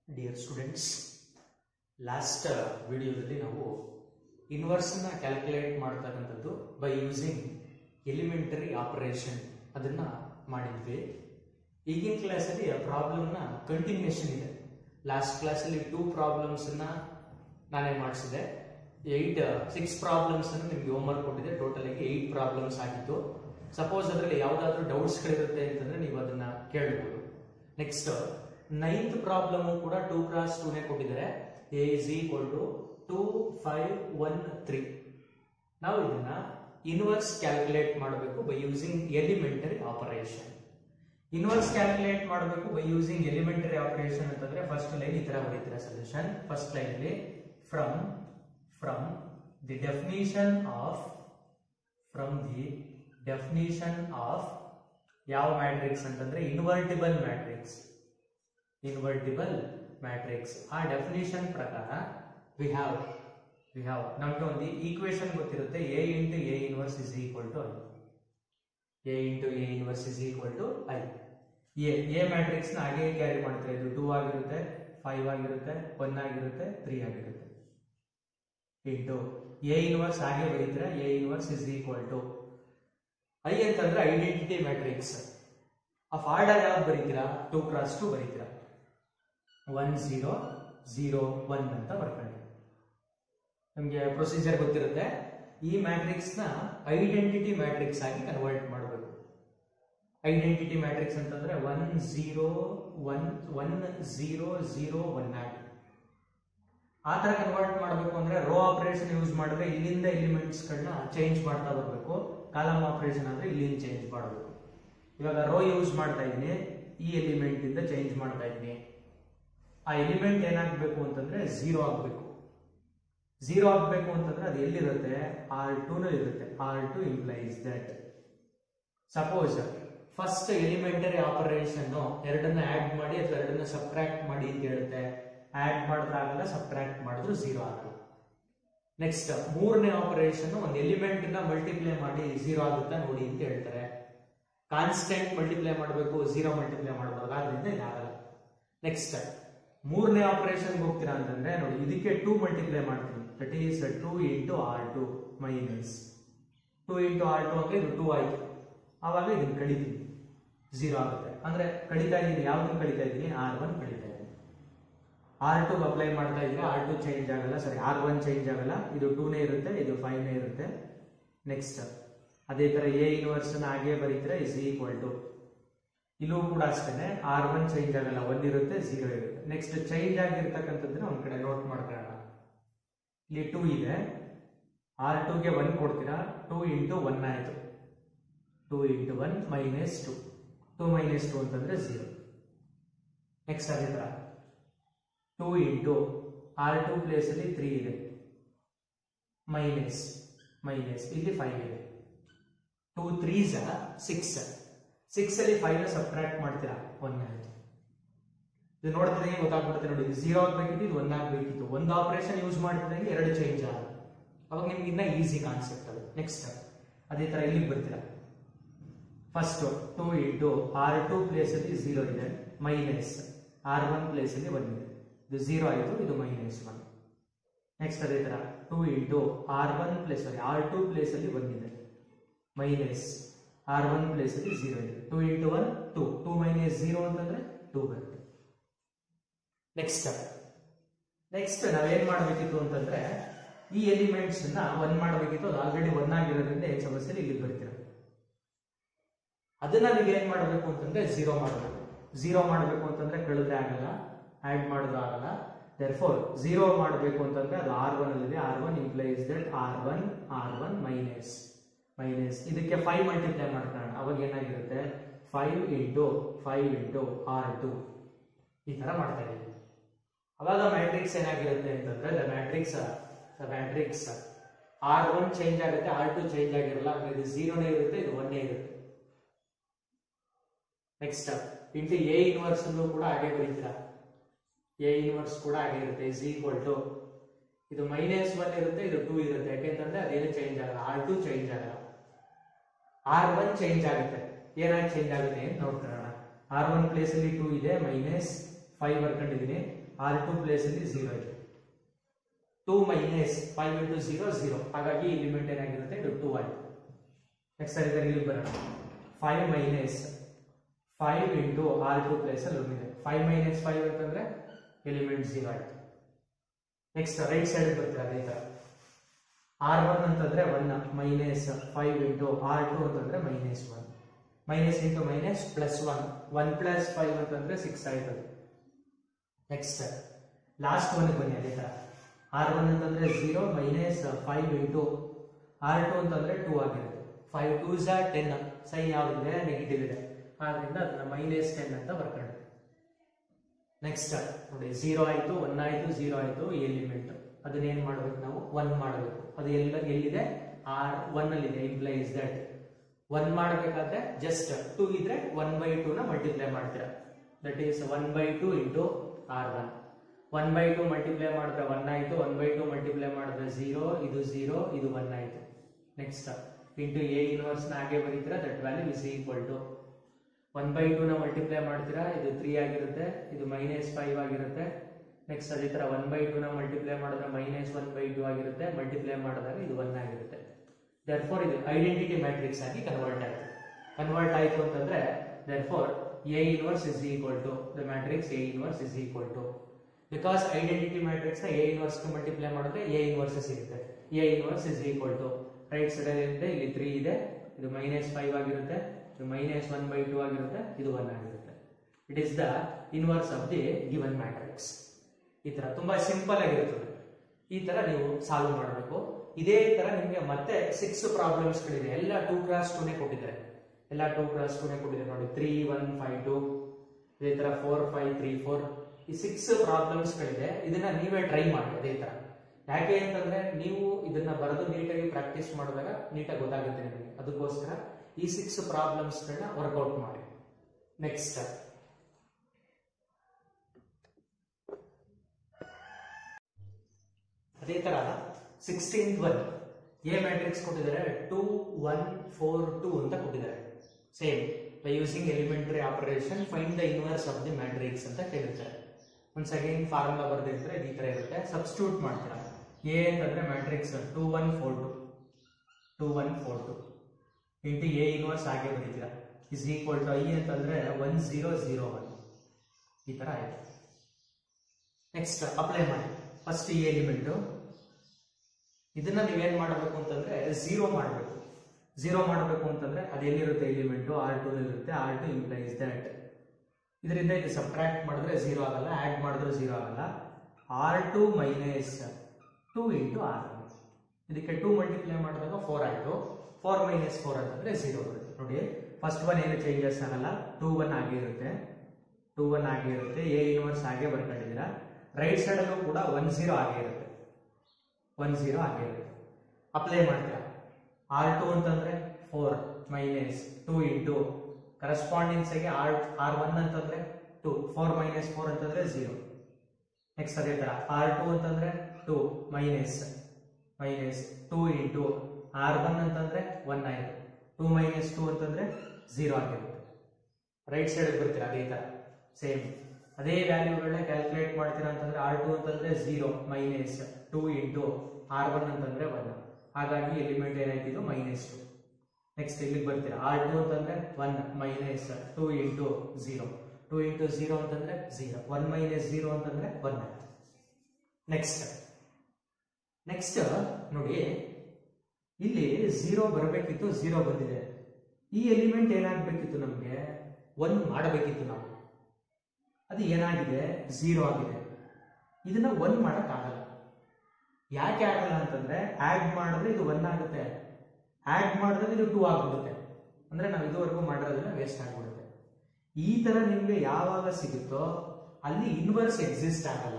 Dear students last ವಿಡಿಯೋದಲ್ಲಿ ನಾವು ಇನ್ವರ್ಸ್ನ ಕ್ಯಾಲ್ಕುಲೇಟ್ ಮಾಡ್ತಕ್ಕಂಥದ್ದು ಬೈ ಯೂಸಿಂಗ್ ಎಲಿಮೆಂಟರಿ ಆಪರೇಷನ್ ಅದನ್ನ ಮಾಡಿದ್ವಿ ಈಗಿನ ಕ್ಲಾಸಲ್ಲಿ ಆ ಪ್ರಾಬ್ಲಮ್ನ ಕಂಟಿನ್ಯೂಷನ್ ಇದೆ ಲಾಸ್ಟ್ ಕ್ಲಾಸಲ್ಲಿ ಟೂ ಪ್ರಾಬ್ಲಮ್ಸನ್ನ ನಾನೇ ಮಾಡಿಸಿದೆ ಏಯ್ಟ್ ಸಿಕ್ಸ್ ಪ್ರಾಬ್ಲಮ್ಸ್ ಅನ್ನು ನಿಮ್ಗೆ ಹೋಮ್ವರ್ಕ್ ಕೊಟ್ಟಿದೆ ಟೋಟಲ್ ಆಗಿ ಏಯ್ಟ್ ಪ್ರಾಬ್ಲಮ್ಸ್ ಆಗಿತ್ತು ಸಪೋಸ್ ಅದರಲ್ಲಿ ಯಾವುದಾದ್ರೂ ಡೌಟ್ಸ್ಗಳಿರುತ್ತೆ ಅಂತಂದ್ರೆ ನೀವು ಅದನ್ನ ಕೇಳಬಹುದು ನೆಕ್ಸ್ಟ್ ನೈನ್ತ್ ಪ್ರಾಬ್ಲಮ್ ಕೂಡ ಟೂ ಕ್ರಾಸ್ ಟೂನೇ ಕೊಟ್ಟಿದ್ದಾರೆ A is equal to two five one three ನಾವು ಇದನ್ನ ಇನ್ವರ್ಸ್ ಕ್ಯಾಲ್ಕುಲೇಟ್ ಮಾಡಬೇಕು by using elementary operation inverse calculate ಮಾಡಬೇಕು ಬೈ ಯೂಸಿಂಗ್ ಎಲಿಮೆಂಟರಿ ಆಪರೇಷನ್ ಅಂತಂದ್ರೆ ಫಸ್ಟ್ ಲೈನ್ ಈ ತರ ಬರೀತೀರಾ ಸೊಲ್ಯೂಷನ್ ಫಸ್ಟ್ ಲೈನ್ ಅಲ್ಲಿ from from the definition of from the definition of ಯಾವ ಮ್ಯಾಟ್ರಿಕ್ಸ್ ಅಂತಂದ್ರೆ ಇನ್ವರ್ಟಿಬಲ್ ಮ್ಯಾಟ್ರಿಕ್ಸ್ ಇನ್ವರ್ಟಿಬಲ್ ಮ್ಯಾಟ್ರಿಕ್ಸ್ ಆ ಡೆಫಿನಿಷನ್ ಪ್ರಕಾರ ವಿ ಹ್ಯಾವ್ ವಿ ಹ್ಯಾವ್ ನಮ್ಗೆ ಒಂದು ಈಕ್ವೇಶನ್ ಗೊತ್ತಿರುತ್ತೆ A into A inverse is equal to I A into A inverse is equal to I A A matrix ನ ಹಾಗೆ carry ಮಾಡ್ತಾರೆ ಇದು ಟೂ ಆಗಿರುತ್ತೆ ಫೈವ್ ಆಗಿರುತ್ತೆ ಒನ್ ಆಗಿರುತ್ತೆ ತ್ರೀ ಆಗಿರುತ್ತೆ ಇಂಟು ಎ ಇನ್ವರ್ಸ್ ಹಾಗೆ ಬರೀತೀರಾ A inverse is equal to I ಅಂತಂದ್ರೆ ಐಡೆಂಟಿಟಿ ಮ್ಯಾಟ್ರಿಕ್ಸ್ ಆಫ್ ಆರ್ಡರ್ ಯಾವ್ದು ಬರೀತೀರಾ ಟೂ ಕ್ರಾಸ್ ಟು ಬರೀತೀರಾ ಒನ್ ಝೀರೋ ಝೀರೋ ಒನ್ ಅಂತ ಬರ್ಕೊಳ್ಳಿ ನಮಗೆ ಪ್ರೊಸೀಜರ್ ಗೊತ್ತಿರುತ್ತೆ ಈ ಮ್ಯಾಟ್ರಿಕ್ಸ್ ನ ಐಡೆಂಟಿಟಿ ಮ್ಯಾಟ್ರಿಕ್ಸ್ ಆಗಿ ಕನ್ವರ್ಟ್ ಮಾಡಬೇಕು ಐಡೆಂಟಿಟಿ ಮ್ಯಾಟ್ರಿಕ್ಸ್ ಅಂತಂದ್ರೆ one zero one one zero zero one ಆಗಿ ಆ ತರ ಕನ್ವರ್ಟ್ ಮಾಡಬೇಕು ಅಂದ್ರೆ ರೋ ಆಪರೇಷನ್ ಯೂಸ್ ಮಾಡಿದ್ರೆ ಇಲ್ಲಿಂದ ಎಲಿಮೆಂಟ್ಸ್ ಗಳನ್ನ ಚೇಂಜ್ ಮಾಡ್ತಾ ಬರಬೇಕು ಕಾಲಮ್ ಆಪರೇಷನ್ ಅಂದ್ರೆ ಇಲ್ಲಿಂದ ಚೇಂಜ್ ಮಾಡಬೇಕು ಇವಾಗ ರೋ ಯೂಸ್ ಮಾಡ್ತಾ ಇದ್ದೀನಿ ಈ ಎಲಿಮೆಂಟ್ ಇಂದ ಚೇಂಜ್ ಮಾಡ್ತಾ ಇದ್ದೀನಿ ಆ ಎಲಿಮೆಂಟ್ ಏನಾಗಬೇಕು ಅಂತಂದ್ರೆ ಝೀರೋ ಆಗಬೇಕು ಝೀರೋ ಆಗಬೇಕು ಅಂತಂದ್ರೆ ಅದು ಎಲ್ಲಿರುತ್ತೆ ಆರ್ ಟೂ ನಲ್ಲಿ ಇರುತ್ತೆ R two implies that suppose first elementary operation ಎರಡನ್ನ ಆಡ್ ಮಾಡಿ ಅಥವಾ ಎರಡನ್ನ ಸಬ್ಟ್ರಾಕ್ಟ್ ಮಾಡಿ ಅಂತ ಹೇಳುತ್ತೆ ಆಡ್ ಮಾಡಿದ್ರೆ ಆಗಲ್ಲ ಸಬ್ಟ್ರಾಕ್ಟ್ ಮಾಡಿದ್ರು ಝೀರೋ ಆಗಲ್ಲ ನೆಕ್ಸ್ಟ್ ಮೂರನೇ ಆಪರೇಷನ್ ಒಂದು ಎಲಿಮೆಂಟ್ ನ ಮಲ್ಟಿಪ್ಲೈ ಮಾಡಿ ಝೀರೋ ಆಗುತ್ತಾ ನೋಡಿ ಅಂತ ಹೇಳ್ತಾರೆ ಕಾನ್ಸ್ಟೆಂಟ್ ಮಲ್ಟಿಪ್ಲೈ ಮಾಡಬೇಕು ಝೀರೋ ಮಲ್ಟಿಪ್ಲೈ ಮಾಡಬಾರ್ದು ಆದ್ರಿಂದ ಇದಾಗಲ್ಲ ನೆಕ್ಸ್ಟ್ ಮೂರನೇ ಆಪರೇಷನ್ ಹೋಗ್ತೀರಾ ಅಂತಂದ್ರೆ ನೋಡಿ ಇದಕ್ಕೆ ಟೂ ಮಲ್ಟಿಪ್ಲೈ ಮಾಡ್ತೀನಿ that is two into R two minus two into R two ಅಂದ್ರೆ ಇದು ಟೂ ಆಯ್ತು ಆವಾಗ ಇದನ್ನ ಕಳಿತೀನಿ ಝೀರೋ ಆಗುತ್ತೆ ಅಂದ್ರೆ ಕಡಿತಾ ಇದ್ದೀನಿ ಯಾವ್ದನ್ನ ಕಡಿತಾ ಇದ್ದೀನಿ ಆರ್ ಒನ್ ಕಡಿತಾ ಇದ್ದೀನಿ ಆರ್ ಟು ಅಪ್ಲೈ ಮಾಡ್ತಾ ಇದ್ರೆ ಆರ್ ಟು ಚೇಂಜ್ ಆಗಲ್ಲ ಸಾರಿ ಆರ್ ಒನ್ ಚೇಂಜ್ ಆಗಲ್ಲ ಇದು ಟೂನೇ ಇರುತ್ತೆ ಇದು ಫೈವ್ನೇ ಇರುತ್ತೆ ನೆಕ್ಸ್ಟ್ ಅದೇ ತರ ಎ ಇನ್ವರ್ಸ್ ಹಾಗೆ ಬರೀತಾರೆ ಇಸ್ ಈಕ್ವಲ್ ಟು ಇಲ್ಲೂ ಕೂಡ ಅಷ್ಟೇ ಆರ್ ಒನ್ ಚೇಂಜ್ ಆಗಲ್ಲ ಒನ್ ಇರುತ್ತೆ ಝೀರೋ ಇರುತ್ತೆ ನೆಕ್ಸ್ಟ್ ಚೇಂಜ್ ಆಗಿರ್ತಕ್ಕಂಥದ್ದನ್ನ ಒಂದ್ ಕಡೆ ನೋಟ್ ಮಾಡ್ಕೊಳ್ಳೋಣ ಇಲ್ಲಿ ಟೂ ಇದೆ ಆರ್ ಟೂಗೆ ಒನ್ ಕೊಡ್ತೀರಾ ಟೂ ಇಂಟು ಒನ್ ಆಯ್ತು two into one minus two two minus two ಅಂತಂದ್ರೆ ಝೀರೋ ನೆಕ್ಸ್ಟ್ ಅದೇ ತರ two into R two place ಅಲ್ಲಿ ತ್ರೀ ಇದೆ ಮೈನಸ್ ಮೈನಸ್ ಇಲ್ಲಿ ಫೈವ್ ಇದೆ ಟೂ ತ್ರೀಸ್ ಸಿಕ್ಸ್ ಸಿಕ್ಸ್ ಅಲ್ಲಿ ಫೈವ್ ಸಬ್ಟ್ರಾಕ್ಟ್ ಮಾಡ್ತೀರಾ ಒನ್ ಆಯ್ತು ಇದು ನೋಡ್ತಿದ್ರೆ ಗೊತ್ತಾಗ್ಬಿಡುತ್ತೆ ನೋಡಿ ಇದು ಝೀರೋ ಆಗ್ಬೇಕಿತ್ತು ಇದು ಒನ್ ಆಗ್ಬೇಕಿತ್ತು ಒಂದು ಆಪರೇಷನ್ ಯೂಸ್ ಮಾಡಿದ್ರೆ ಎರಡು ಚೇಂಜ್ ಆಗ ಅವಾಗ ನಿಮ್ಗೆ ಇನ್ನ ಈಸಿ ಕಾನ್ಸೆಪ್ಟ್ ಅದು ನೆಕ್ಸ್ಟ್ ಅದೇ ತರ ಇಲ್ಲಿಗೆ ಬರ್ತೀರಾ first two into R two place ಅಲ್ಲಿ ಝೀರೋ ಇದೆ ಮೈನಸ್ ಆರ್ ಒನ್ ಪ್ಲೇಸ್ ಅಲ್ಲಿ ಒನ್ ಇದೆ ಇದು ಝೀರೋ ಆಯಿತು ಇದು ಮೈನಸ್ ಒನ್ ನೆಕ್ಸ್ಟ್ ಅದೇ ತರ two into R one place sorry R two place ಅಲ್ಲಿ ಒನ್ ಇದೆ ಮೈನಸ್ ಆರ್ ಒನ್ ಪ್ಲೇಸ್ ಅಲ್ಲಿ ಝೀರೋ ಇದೆ two into one two two minus zero ಅಂತಂದ್ರೆ ಟೂ ಬರುತ್ತೆ ನೆಕ್ಸ್ಟ್ ನೆಕ್ಸ್ಟ್ ನಾವೇನ್ ಮಾಡಬೇಕಿತ್ತು ಅಂತಂದ್ರೆ ಈ ಎಲಿಮೆಂಟ್ಸ್ ನ ಒನ್ ಮಾಡಬೇಕಿತ್ತು ಅದು ಆಲ್ರೆಡಿ ಒನ್ ಆಗಿರೋದ್ರಿಂದ ಏನ್ ಸಮಸ್ಯೆ ಇಲ್ಲಿ ಬರ್ತೀರ ಅದನ್ನ ನೀವು ಏನ್ ಮಾಡಬೇಕು ಅಂತಂದ್ರೆ ಝೀರೋ ಮಾಡಬೇಕು ಝೀರೋ ಮಾಡಬೇಕು ಅಂತಂದ್ರೆ ಕಳೆದ್ರೆ ಆಗಲ್ಲ ಆಡ್ ಮಾಡಿದ್ರೆ ಆಗಲ್ಲ ದರ್ ಫೋರ್ ಝೀರೋ ಮಾಡಬೇಕು ಅಂತಂದ್ರೆ ಅದು ಆರ್ ಒನ್ ಅಲ್ಲಿ R one implies that R one R one minus minus ಇದಕ್ಕೆ ಫೈವ್ ಮಲ್ಟಿಪ್ಲೈ ಮಾಡ್ಕೊಳ್ಳೋಣ ಅವಾಗ ಏನಾಗಿರುತ್ತೆ five into five into R two ಈ ತರ ಮಾಡ್ತಾ ಇದೀವಿ ಅವಾಗ ಮ್ಯಾಟ್ರಿಕ್ಸ್ ಏನಾಗಿರುತ್ತೆ ಅಂತಂದ್ರೆ the matrix the matrix R one change ಆಗುತ್ತೆ ಆರ್ ಟು ಚೇಂಜ್ ಆಗಿರಲ್ಲ ಇದು ಝೀರೋನೇ ಇರುತ್ತೆ ಇದು ಒನ್ನೇ ಇರುತ್ತೆ ನೆಕ್ಸ್ಟ್ ಇಂಟು ಎ ಇನ್ವರ್ಸ್ ಅನ್ನು ಕೂಡ ಹಾಗೆ ಬರೀತೀರಾ ಎ ಇನ್ವರ್ಸ್ ಕೂಡ ಹಾಗೆ ಇರುತ್ತೆ ಇಸ್ ಈಕ್ವಲ್ ಟು ಇದು ಮೈನಸ್ ಒನ್ ಇರುತ್ತೆ ಇದು ಟೂ ಇರುತ್ತೆ ಯಾಕೆಂತಂದ್ರೆ ಅದೇನು ಚೇಂಜ್ ಆಗಲ್ಲ ಆರ್ ಟು ಚೇಂಜ್ ಆಗಲ್ಲ ಆರ್ ಒನ್ ಚೇಂಜ್ ಆಗುತ್ತೆ ಏನಾಗಿ ಚೇಂಜ್ ಆಗುತ್ತೆ ಅಂತ ನೋಡ್ಕೊಳ್ಳೋಣ ಆರ್ ಒನ್ ಪ್ಲೇಸ್ ಅಲ್ಲಿ ಟೂ ಇದೆ ಮೈನಸ್ ಫೈವ್ ಬರ್ಕೊಂಡಿದ್ದೀನಿ ಆರ್ ಟು ಪ್ಲೇಸ್ ಅಲ್ಲಿ ಝೀರೋ ಇದೆ two minus five into zero zero ಹಾಗಾಗಿ ಈ ಲಿಮಿಟ್ ಏನಾಗಿರುತ್ತೆ ಇದು ಟೂ ಆಯ್ತು ನೆಕ್ಸ್ಟ್ ಸರಿ ಇಲ್ಲಿ ಬರೋಣ five minus five into R two place ಅಲ್ಲಿ ಒಂದಿದೆ ಫೈವ್ ಮೈನಸ್ ಫೈವ್ ಅಂತಂದ್ರೆ ಎಲಿಮೆಂಟ್ ಝೀರೋ ಆಯ್ತು ನೆಕ್ಸ್ಟ್ ರೈಟ್ ಸೈಡ್ ಬರ್ತೀರಾ ಅದೇ ತರ ಆರ್ ಒನ್ ಅಂತಂದ್ರೆ one minus five into R two ಅಂತಂದ್ರೆ minus one minus into minus plus one one plus five ಅಂತಂದ್ರೆ ಸಿಕ್ಸ್ ಆಯ್ತದೆ ನೆಕ್ಸ್ಟ್ ಲಾಸ್ಟ್ ಒನ್ ಬನ್ನಿ ಅದೇ ತರ ಆರ್ ಒನ್ ಅಂತಂದ್ರೆ zero minus five into R two ಅಂತಂದ್ರೆ ಟೂ ಆಗಿರುತ್ತೆ five two Jha ten sign ಯಾವ್ದಿದೆ ನೆಗೆಟಿವ್ ಇದೆ ಆದ್ರಿಂದ ಅದನ್ನ ಮೈನಸ್ ಟೆನ್ ಅಂತ ಬರ್ಕೊಂಡು ನೆಕ್ಸ್ಟ್ ನೋಡಿ ಝೀರೋ ಆಯ್ತು ಒನ್ ಆಯ್ತು ಝೀರೋ ಆಯ್ತು ಎಲಿಮೆಂಟ್ ಅದನ್ನ ಏನ್ ಮಾಡ್ಬೇಕು ನಾವು ಒನ್ ಮಾಡಬೇಕು ಅದು ಎಲ್ಲ ಎಲ್ಲಿದೆ ಆರ್ ಒನ್ ಅಲ್ಲಿ ಇದೆ ಇಂಪ್ಲೈಸ್ ದಟ್ ಒನ್ ಮಾಡಬೇಕಾದ್ರೆ ಜಸ್ಟ್ ಟೂ ಇದ್ರೆ ಒನ್ ಬೈ ಟೂ ನ ಮಲ್ಟಿಪ್ಲೈ ಮಾಡ್ತೀರಾ that is one by two into R one one by two multiply ಮಾಡಿದ್ರೆ ಒನ್ ಆಯ್ತು ಒನ್ ಬೈ ಟು ಮಲ್ಟಿಪ್ಲೈ ಮಾಡಿದ್ರೆ ಝೀರೋ ಇದು ಝೀರೋ ಇದು ಒನ್ ಆಯ್ತು ನೆಕ್ಸ್ಟ್ ಇಂಟು ಎ ಇನ್ವರ್ಸ್ ನ ಹಾಗೆ ಬರೀತೀರಾ that value is equal to one by two ನ ಮಲ್ಟಿಪ್ಲೈ ಮಾಡ್ತೀರಾ ಇದು ತ್ರೀ ಆಗಿರುತ್ತೆ ಇದು ಮೈನಸ್ ಫೈವ್ ಆಗಿರುತ್ತೆ ನೆಕ್ಸ್ಟ್ ಅದೇ ತರ ಒನ್ ಬೈ ಟೂ ನ ಮಲ್ಟಿಪ್ಲೈ ಮಾಡಿದ್ರೆ ಮೈನಸ್ ಒನ್ ಬೈ ಟೂ ಆಗಿರುತ್ತೆ ಮಲ್ಟಿಪ್ಲೈ ಮಾಡಿದಾಗ ಇದು ಒನ್ ಆಗಿರುತ್ತೆ ದರ್ಫೋರ್ ಇದು ಐಡೆಂಟಿಟಿ ಮ್ಯಾಟ್ರಿಕ್ಸ್ ಆಗಿ ಕನ್ವರ್ಟ್ ಆಯ್ತು ಕನ್ವರ್ಟ್ ಆಯ್ತು ಅಂತಂದ್ರೆ therefore A inverse is equal to the matrix A inverse is equal to because identity matrix ನ ಎ ಇನ್ವರ್ಸ್ ಮಲ್ಟಿಪ್ಲೈ ಮಾಡಿದ್ರೆ ಎ ಇನ್ವರ್ಸ್ ಸಿಗುತ್ತೆ A inverse is equal to right side ಇದೆ ಇಲ್ಲಿ three ಇದೆ ಇದು ಮೈನಸ್ ಫೈವ್ ಆಗಿರುತ್ತೆ ಇದು minus one by two ಆಗಿರುತ್ತೆ ಇದು ಒನ್ ಆಗಿರುತ್ತೆ it is the inverse of the given matrix ಈ ತರ ತುಂಬಾ ಸಿಂಪಲ್ ಆಗಿರುತ್ತದೆ ಈ ತರ ನೀವು ಸಾಲ್ವ್ ಮಾಡಬೇಕು ಇದೇ ತರ ನಿಮಗೆ ಮತ್ತೆ ಸಿಕ್ಸ್ ಪ್ರಾಬ್ಲಮ್ಸ್ ಗಳಿದೆ ಎಲ್ಲ ಟೂ ಕ್ರಾಸ್ ಟೂನೇ ಕೊಟ್ಟಿದ್ದಾರೆ ಎಲ್ಲ ಟೂ ಕ್ರಾಸ್ ಟೂನೇ ಕೊಟ್ಟಿದ್ದಾರೆ ನೋಡಿ ತ್ರೀ ಒನ್ ಫೈವ್ ಟು ಇದೇ ತರ ಫೋರ್ ಫೈವ್ ತ್ರೀ ಫೋರ್ ಈ ಸಿಕ್ಸ್ ಪ್ರಾಬ್ಲಮ್ಸ್ ಗಳಿದೆ ಇದನ್ನ ನೀವೇ ಟ್ರೈ ಮಾಡಿ ಅದೇ ತರ ಯಾಕೆ ಅಂತಂದ್ರೆ ನೀವು ಇದನ್ನ ಬರೆದು ನೀಟಾಗಿ ಪ್ರಾಕ್ಟೀಸ್ ಮಾಡಿದಾಗ ನೀಟಾಗಿ ಗೊತ್ತಾಗುತ್ತೆ ನಿಮಗೆ ಅದಕ್ಕೋಸ್ಕರ ಈ ಸಿಕ್ಸ್ ಪ್ರಾಬ್ಲಮ್ಸ್ ಗಳನ್ನ ವರ್ಕೌಟ್ ಮಾಡಿ ನೆಕ್ಸ್ಟ್ ಅದೇ ತರ ಸಿಕ್ಸ್ಟೀನ್ ಒನ್ ಎ ಮ್ಯಾಟ್ರಿಕ್ಸ್ ಕೊಟ್ಟಿದ್ದಾರೆ ಟೂ ಒನ್ ಫೋರ್ ಟೂ ಅಂತ ಕೊಟ್ಟಿದ್ದಾರೆ same by using elementary operation find the inverse of the matrix ಅಂತ ಕೇಳಿರ್ತಾರೆ ಒಂದ್ ಸೆಕೆಂಡ್ ಫಾರ್ಮುಲಾ ಬರ್ದಿರ್ತಾರೆ ಈ ತರ ಇರುತ್ತೆ ಸಬ್ಸ್ಟಿಟ್ಯೂಟ್ ಮಾಡ್ತೀರಾ ಎ ಅಂತಂದ್ರೆ matrix two one four two two one four two into A inverse ಹಾಗೆ ಬರೀತೀರಾ ಇಸ್ ಈಕ್ವಲ್ ಟು ಐ ಅಂತಂದ್ರೆ ಒನ್ ಜೀರೋ ಜೀರೋ ಒನ್ ಈ ತರ ಆಯ್ತು ನೆಕ್ಸ್ಟ್ ಅಪ್ಲೈ ಮಾಡಿ ಫಸ್ಟ್ ಈ ಎಲಿಮೆಂಟು ಇದನ್ನ ನೀವೇನ್ ಮಾಡಬೇಕು ಅಂತಂದ್ರೆ ಝೀರೋ ಮಾಡಬೇಕು ಝೀರೋ ಮಾಡಬೇಕು ಅಂತಂದ್ರೆ ಅದೆಲ್ಲಿರುತ್ತೆ ಎಲಿಮೆಂಟು ಆರ್ ಟೂ ಇರುತ್ತೆ ಆರ್ ಟು ಇಂಪ್ಲೈಸ್ ದಟ್ ಇದರಿಂದ ಇದು ಸಬ್ಟ್ರಾಕ್ಟ್ ಮಾಡಿದ್ರೆ ಝೀರೋ ಆಗಲ್ಲ ಆಡ್ ಮಾಡಿದ್ರೆ ಝೀರೋ ಆಗಲ್ಲ R two minus two into R ಇದಕ್ಕೆ ಟೂ ಮಲ್ಟಿಪ್ಲೈ ಮಾಡಿದಾಗ ಫೋರ್ ಆಯಿತು ಫೋರ್ ಮೈನಸ್ ಫೋರ್ ಅಂತಂದ್ರೆ ಝೀರೋ ಬರುತ್ತೆ ನೋಡಿ ಫಸ್ಟ್ ಒನ್ ಏನು ಚೇಂಜಸ್ ಆಗಲ್ಲ ಟೂ ಒನ್ ಆಗೇ ಇರುತ್ತೆ ಟೂ ಒನ್ ಆಗೇ ಇರುತ್ತೆ ಎ ಇನ್ವರ್ಸ್ ಹಾಗೆ ಬರ್ಕೊಂಡಿದ್ದೀರಾ ರೈಟ್ ಸೈಡಲ್ಲೂ ಕೂಡ ಒನ್ ಝೀರೋ ಆಗೇ ಇರುತ್ತೆ ಒನ್ ಝೀರೋ ಆಗೇ ಇರುತ್ತೆ ಅಪ್ಲೈ ಮಾಡ್ತೀರಾ ಆರ್ ಟು ಅಂತಂದ್ರೆ four minus two into correspondings ಆಗಿ ಆರ್ ಆರ್ ಒನ್ ಅಂತಂದ್ರೆ ಟೂ ಫೋರ್ ಮೈನಸ್ ಫೋರ್ ಅಂತಂದ್ರೆ ಝೀರೋ ನೆಕ್ಸ್ಟ್ ಅದೇ ತರ ಆರ್ ಟು ಅಂತಂದ್ರೆ two minus minus two into R one ಅಂತಂದ್ರೆ ಒನ್ ಆಯ್ತು ಟೂ ಮೈನಸ್ ಟೂ ಅಂತಂದ್ರೆ ಝೀರೋ ಆಗಿರುತ್ತೆ ರೈಟ್ ಸೈಡ್ ಬರ್ತೀರಾ ಅದೇ ತರ ಸೇಮ್ ಅದೇ ವ್ಯಾಲ್ಯೂಗಳನ್ನ ಕ್ಯಾಲ್ಕುಲೇಟ್ ಮಾಡ್ತೀರಾ ಅಂತಂದ್ರೆ ಆರ್ ಟು ಅಂತಂದ್ರೆ zero minus two into R one ಅಂತಂದ್ರೆ ಒನ್ ಹಾಗಾಗಿ ಎಲಿಮೆಂಟ್ ಏನಾಯ್ತಿದ್ದು ಮೈನಸ್ ಟು ನೆಕ್ಸ್ಟ್ ಇಲ್ಲಿಗೆ ಬರ್ತೀರಾ ಆರ್ ಟು ಅಂತಂದ್ರೆ one minus two into zero two into zero ಅಂತಂದ್ರೆ ಝೀರೋ ಒನ್ ಮೈನಸ್ ಝೀರೋ ಅಂತಂದ್ರೆ ಒನ್ ಆಯ್ತು ನೆಕ್ಸ್ಟ್ ನೆಕ್ಸ್ಟ್ ನೋಡಿ ಇಲ್ಲಿ ಝೀರೋ ಬರಬೇಕಿತ್ತು ಝೀರೋ ಬಂದಿದೆ ಈ ಎಲಿಮೆಂಟ್ ಏನಾಗಬೇಕಿತ್ತು ನಮಗೆ ಒನ್ ಮಾಡಬೇಕಿತ್ತು ನಾವು ಅದು ಏನಾಗಿದೆ ಝೀರೋ ಆಗಿದೆ ಇದನ್ನ ಒನ್ ಆಗಲ್ಲ ಯಾಕೆ ಆಗಲ್ಲ ಅಂತಂದ್ರೆ ಆಡ್ ಮಾಡಿದ್ರೆ ಇದು ಒನ್ ಆಗುತ್ತೆ ಆಡ್ ಮಾಡಿದ್ರೆ ಇದು ಟೂ ಆಗ್ಬಿಡುತ್ತೆ ಅಂದ್ರೆ ನಾವು ಇದುವರೆಗೂ ಮಾಡಿರೋದನ್ನ ವೇಸ್ಟ್ ಆಗ್ಬಿಡುತ್ತೆ ಈ ತರ ನಿಮ್ಗೆ ಯಾವಾಗ ಸಿಗುತ್ತೋ ಅಲ್ಲಿ ಇನ್ವರ್ಸ್ ಎಕ್ಸಿಸ್ಟ್ ಆಗಲ್ಲ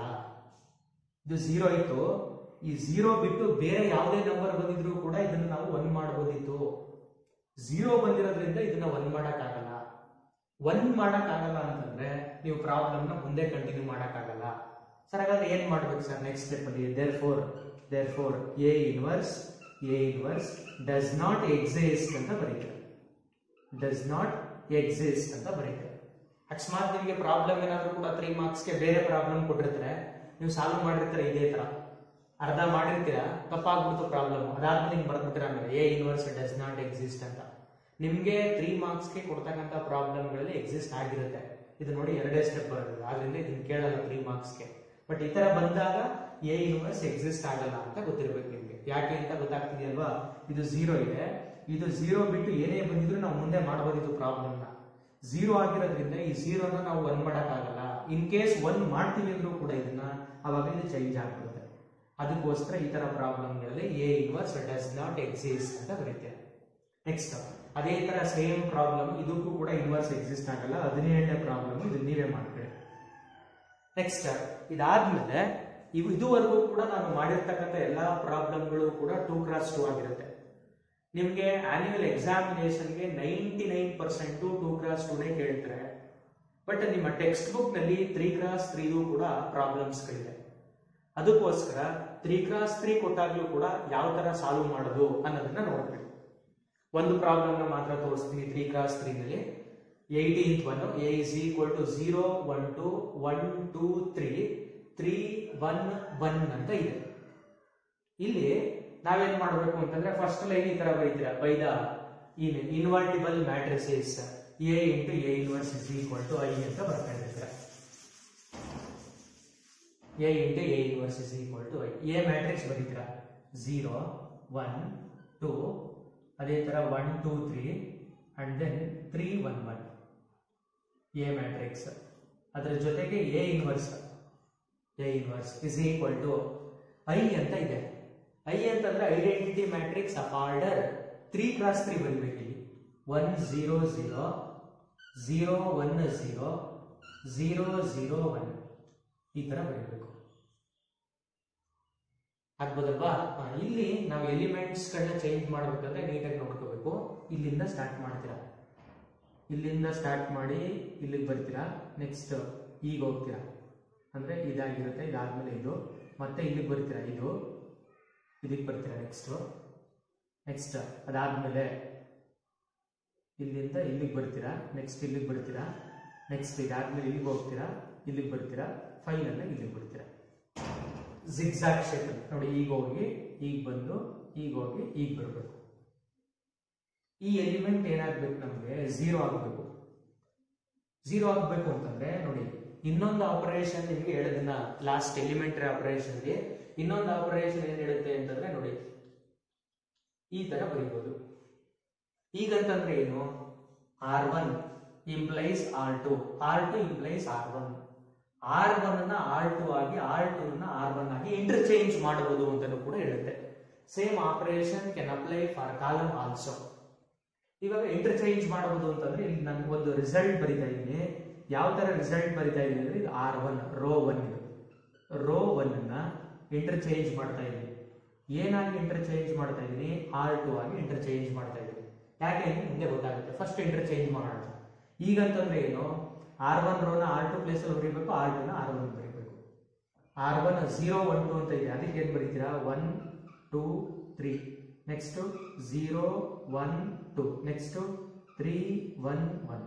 ಇದು ಝೀರೋ ಇತ್ತು ಈ ಝೀರೋ ಬಿಟ್ಟು ಬೇರೆ ಯಾವುದೇ ನಂಬರ್ ಬಂದಿದ್ರು ಕೂಡ ಇದನ್ನ ನಾವು ಒನ್ ಮಾಡಬಹುದಿತ್ತು ಝೀರೋ ಬಂದಿರೋದ್ರಿಂದ ಇದನ್ನ ಒನ್ ಮಾಡಕ್ಕಾಗಲ್ಲ ಒನ್ ಮಾಡಕ್ಕಾಗಲ್ಲ ಅಂತಂದ್ರೆ ನೀವು ಪ್ರಾಬ್ಲಮ್ನ ಮುಂದೆ ಕಂಟಿನ್ಯೂ ಮಾಡಕ್ಕಾಗಲ್ಲ ಸರ್ ಹಾಗಾದ್ರೆ ಏನ್ ಮಾಡ್ಬೇಕು ಸರ್ ನೆಕ್ಸ್ಟ್ ಸ್ಟೆಪ್ ಅಲ್ಲಿ therefore therefore A inverse A inverse does not exist ಅಂತ ಬರೀತಾರೆ ಡಸ್ ನಾಟ್ ಎಕ್ಸಿಸ್ಟ್ ಅಂತ ಬರೀತಾರೆ ಅಕಸ್ಮಾತ್ ನಿಮಗೆ ಪ್ರಾಬ್ಲಮ್ ಏನಾದರೂ ಕೂಡ ತ್ರೀ ಮಾರ್ಕ್ಸ್ಗೆ ಬೇರೆ ಪ್ರಾಬ್ಲಮ್ ಕೊಟ್ಟಿರ್ತಾರೆ ನೀವು ಸಾಲ್ವ್ ಮಾಡಿರ್ತೀರ ಇದೇ ತರ ಅರ್ಧ ಮಾಡಿರ್ತೀರ ತಪ್ಪಾಗ್ಬಿಡ್ತು ಪ್ರಾಬ್ಲಮ್ ಅದಾದ್ಮೇಲೆ ನಿಮ್ಗೆ ಬರ್ದ್ಬಿಟ್ಟಿರ ಆಮೇಲೆ A inverse does not exist ಅಂತ ನಿಮ್ಗೆ ತ್ರೀ ಮಾರ್ಕ್ಸ್ಗೆ ಕೊಡ್ತಕ್ಕಂಥ ಪ್ರಾಬ್ಲಮ್ಗಳಲ್ಲಿ ಎಕ್ಸಿಸ್ಟ್ ಆಗಿರುತ್ತೆ ಇದು ನೋಡಿ ಎರಡೇ ಸ್ಟೆಪ್ ಬರುತ್ತೆ ಆದ್ರಿಂದ ಇದನ್ನ ಕೇಳಲ್ಲ ತ್ರೀ ಮಾರ್ಕ್ಸ್ಗೆ ಬಟ್ ಈ ತರ ಬಂದಾಗ ಎ ಯೂನಿವರ್ಸ್ ಎಕ್ಸಿಸ್ಟ್ ಆಗಲ್ಲ ಅಂತ ಗೊತ್ತಿರ್ಬೇಕು ನಿಮ್ಗೆ ಯಾಕೆ ಅಂತ ಗೊತ್ತಾಗ್ತಿದೆಯಲ್ವಾ ಇದು ಝೀರೋ ಇದೆ ಇದು ಝೀರೋ ಬಿಟ್ಟು ಏನೇ ಬಂದಿದ್ರು ನಾವು ಮುಂದೆ ಮಾಡಬಹುದಿತ್ತು ಪ್ರಾಬ್ಲಮ್ನ ಝೀರೋ ಆಗಿರೋದ್ರಿಂದ ಈ ಝೀರೋನ ನಾವು ಒನ್ ಮಾಡೋಕ್ಕಾಗಲ್ಲ ಇನ್ ಕೇಸ್ ಒನ್ ಮಾಡ್ತೀವಿ ಅಂದ್ರೂ ಕೂಡ ಇದನ್ನ ಅವಾಗ ಇದು ಚೇಂಜ್ ಆಗ್ಬಿಡುತ್ತೆ ಅದಕ್ಕೋಸ್ಕರ ಈ ತರ ಪ್ರಾಬ್ಲಮ್ಗಳಲ್ಲಿ A inverse does not exist ಅಂತ ಬರೀತಾರೆ ನೆಕ್ಸ್ಟ್ ಅದೇ ತರ ಸೇಮ್ ಪ್ರಾಬ್ಲಮ್ ಇದಕ್ಕೂ ಕೂಡ ಇನ್ವರ್ಸ್ ಎಕ್ಸಿಸ್ಟ್ ಆಗಲ್ಲ ಹದಿನೇಳನೇ ಪ್ರಾಬ್ಲಮ್ ಇದು ನೀವೇ ಮಾಡ್ಕೊಳ್ಳಿ ನೆಕ್ಸ್ಟ್ ಇದಾದ್ಮೇಲೆ ಇವು ಇದುವರೆಗೂ ಕೂಡ ನಾನು ಮಾಡಿರ್ತಕ್ಕಂಥ ಎಲ್ಲಾ ಪ್ರಾಬ್ಲಮ್ಗಳು ಕೂಡ ಟೂ ಕ್ರಾಸ್ ಟೂ ಆಗಿರುತ್ತೆ ನಿಮಗೆ ಆನ್ಯುವಲ್ ಎಕ್ಸಾಮಿನೇಷನ್ಗೆ ninety nine percent two cross ಟೂನೇ ಕೇಳ್ತಾರೆ ಬಟ್ ನಿಮ್ಮ ಟೆಕ್ಸ್ಟ್ ಬುಕ್ ನಲ್ಲಿ ತ್ರೀ ಕ್ರಾಸ್ ತ್ರೀದು ಕೂಡ ಪ್ರಾಬ್ಲಮ್ಸ್ಗಳಿದೆ ಅದಕ್ಕೋಸ್ಕರ ತ್ರೀ ಕ್ರಾಸ್ ತ್ರೀ ಕೊಟ್ಟಾಗ್ಲೂ ಕೂಡ ಯಾವ ತರ ಸಾಲ್ವ್ ಮಾಡೋದು ಅನ್ನೋದನ್ನ ನೋಡ್ಬೇಕು ಒಂದು ಪ್ರಾಬ್ಲಮ್ ಮಾತ್ರ ತೋರಿಸ್ತೀನಿ ತ್ರೀ ಕ್ರಾಸ್ ತ್ರೀ ನಲ್ಲಿ eighteenth one A is equal to zero one two one two three three one one ಅಂತ ಇದೆ ಇಲ್ಲಿ ನಾವೇನ್ ಮಾಡಬೇಕು ಅಂತಂದ್ರೆ ಫಸ್ಟ್ ಲೈನ್ ಈ ತರ ಬರೀತೀರಾ by the in invertible matrices A into A inverse is equal to I ಅಂತ ಬರ್ತಾ ಇರ್ತೀರ A into A inverse is equal to I A matrix ಬರೀತೀರಾ ಝೀರೋ ಒನ್ ಟೂ ಅದೇ ತರ one two three and then three one one A matrix ಅದರ ಜೊತೆಗೆ A inverse A inverse is equal to I ಅಂತ ಇದೆ I ಅಂತಂದ್ರೆ identity matrix of order three cross three ಬರೀಬೇಕು ಇಲ್ಲಿ one zero zero zero one zero zero zero one ಈ ತರ ಬರೀಬೇಕು ಆಗ್ಬೋದಲ್ವಾ ಹಾ, ಇಲ್ಲಿ ನಾವು ಎಲಿಮೆಂಟ್ಸ್ ಗಳನ್ನ ಚೇಂಜ್ ಮಾಡ್ಬೇಕಂದ್ರೆ ನೀಟಾಗಿ ನೋಡ್ಕೋಬೇಕು ಇಲ್ಲಿಂದ ಸ್ಟಾರ್ಟ್ ಮಾಡ್ತೀರಾ ಇಲ್ಲಿಂದ ಸ್ಟಾರ್ಟ್ ಮಾಡಿ ಇಲ್ಲಿಗೆ ಬರ್ತೀರಾ ನೆಕ್ಸ್ಟ್ ಈಗ ಹೋಗ್ತೀರಾ ಅಂದ್ರೆ ಇದಾಗಿರುತ್ತೆ ಇದಾದ್ಮೇಲೆ ಇದು ಮತ್ತೆ ಇಲ್ಲಿಗೆ ಬರ್ತೀರಾ ಇದು ಇದಕ್ಕೆ ಬರ್ತೀರಾ ನೆಕ್ಸ್ಟ್ ನೆಕ್ಸ್ಟ್ ಅದಾದ್ಮೇಲೆ ಇಲ್ಲಿಂದ ಇಲ್ಲಿಗೆ ಬರ್ತೀರಾ ನೆಕ್ಸ್ಟ್ ಇಲ್ಲಿಗೆ ಬರ್ತೀರಾ ನೆಕ್ಸ್ಟ್ ಇದಾದ್ಮೇಲೆ ಇಲ್ಲಿಗೆ ಹೋಗ್ತೀರಾ ಇಲ್ಲಿಗೆ ಬರ್ತೀರಾ ಫೈನಲ್ ಇಲ್ಲಿಗೆ ಬರ್ತೀರಾ ಜಿಗ್ಜಾಗ್ ಶೇಪ್ ನೋಡಿ ಈಗ ಹೋಗಿ ಈಗ ಬಂದು ಈಗ ಹೋಗಿ ಈಗ ಬರಬೇಕು ಈ ಎಲಿಮೆಂಟ್ ಏನಾಗ್ಬೇಕು ನಮಗೆ ಝೀರೋ ಆಗಬೇಕು ಝೀರೋ ಆಗಬೇಕು ಅಂತಂದ್ರೆ ನೋಡಿ ಇನ್ನೊಂದು ಆಪರೇಷನ್ ನಿಮಗೆ ಹೇಳೋದನ್ನ ಲಾಸ್ಟ್ ಎಲಿಮೆಂಟರಿ ಆಪರೇಷನ್ ಇನ್ನೊಂದು ಆಪರೇಷನ್ ಏನ್ ಹೇಳುತ್ತೆ ಅಂತಂದ್ರೆ ನೋಡಿ ಈ ತರ ಬರೀಬಹುದು ಈಗಂತಂದ್ರೆ ಏನು R one implies R two R two implies R one R one ಅನ್ನ ಆರ್ ಟು ಆಗಿ ಆರ್ ಟು ಅನ್ನ ಆರ್ ಒನ್ ಆಗಿ ಇಂಟರ್ಚೇಂಜ್ ಮಾಡಬಹುದು ಅಂತಲೂ ಕೂಡ ಹೇಳುತ್ತೆ same operation can apply for column also ಇವಾಗ ಇಂಟರ್ಚೇಂಜ್ ಮಾಡಬಹುದು ಅಂತಂದ್ರೆ ಇಲ್ಲಿ ನಾನು ಒಂದು ರಿಸಲ್ಟ್ ಬರಿತಾ ಇದ್ದೀನಿ ಯಾವ ತರ ರಿಸಲ್ಟ್ ಬರಿತಾ ಇದ್ದೀನಿ ಅಂದ್ರೆ ಇದು ಆರ್ ಒನ್ ರೋ ಒನ್ ಇದು ರೋ ಒನ್ ಅನ್ನ ಇಂಟರ್ಚೇಂಜ್ ಮಾಡ್ತಾ ಇದ್ದೀನಿ ಏನಾಗಿ ಇಂಟರ್ಚೇಂಜ್ ಮಾಡ್ತಾ ಇದ್ದೀನಿ ಆರ್ ಟು ಆಗಿ ಇಂಟರ್ಚೇಂಜ್ ಮಾಡ್ತಾ ಇದ್ದೀನಿ ಯಾಕೆ ಅಂತ ಮುಂದೆ ಗೊತ್ತಾಗುತ್ತೆ ಫಸ್ಟ್ ಇಂಟರ್ಚೇಂಜ್ ಮಾಡೋಣ ಈಗಂತಂದ್ರೆ ಏನು ಆರ್ ಒನ್ ರೋನ ಆರ್ ಟು ಪ್ಲೇಸ್ ಅಲ್ಲಿ ಬರೀಬೇಕು ಆರ್ ಟು ನ ಆರ್ ಒನ್ ಬರೀಬೇಕು R one zero one two ಅಂತ ಇದೆ ಅದಕ್ಕೆ ಏನ್ ಬರೀತೀರಾ one two three next zero one two next three one one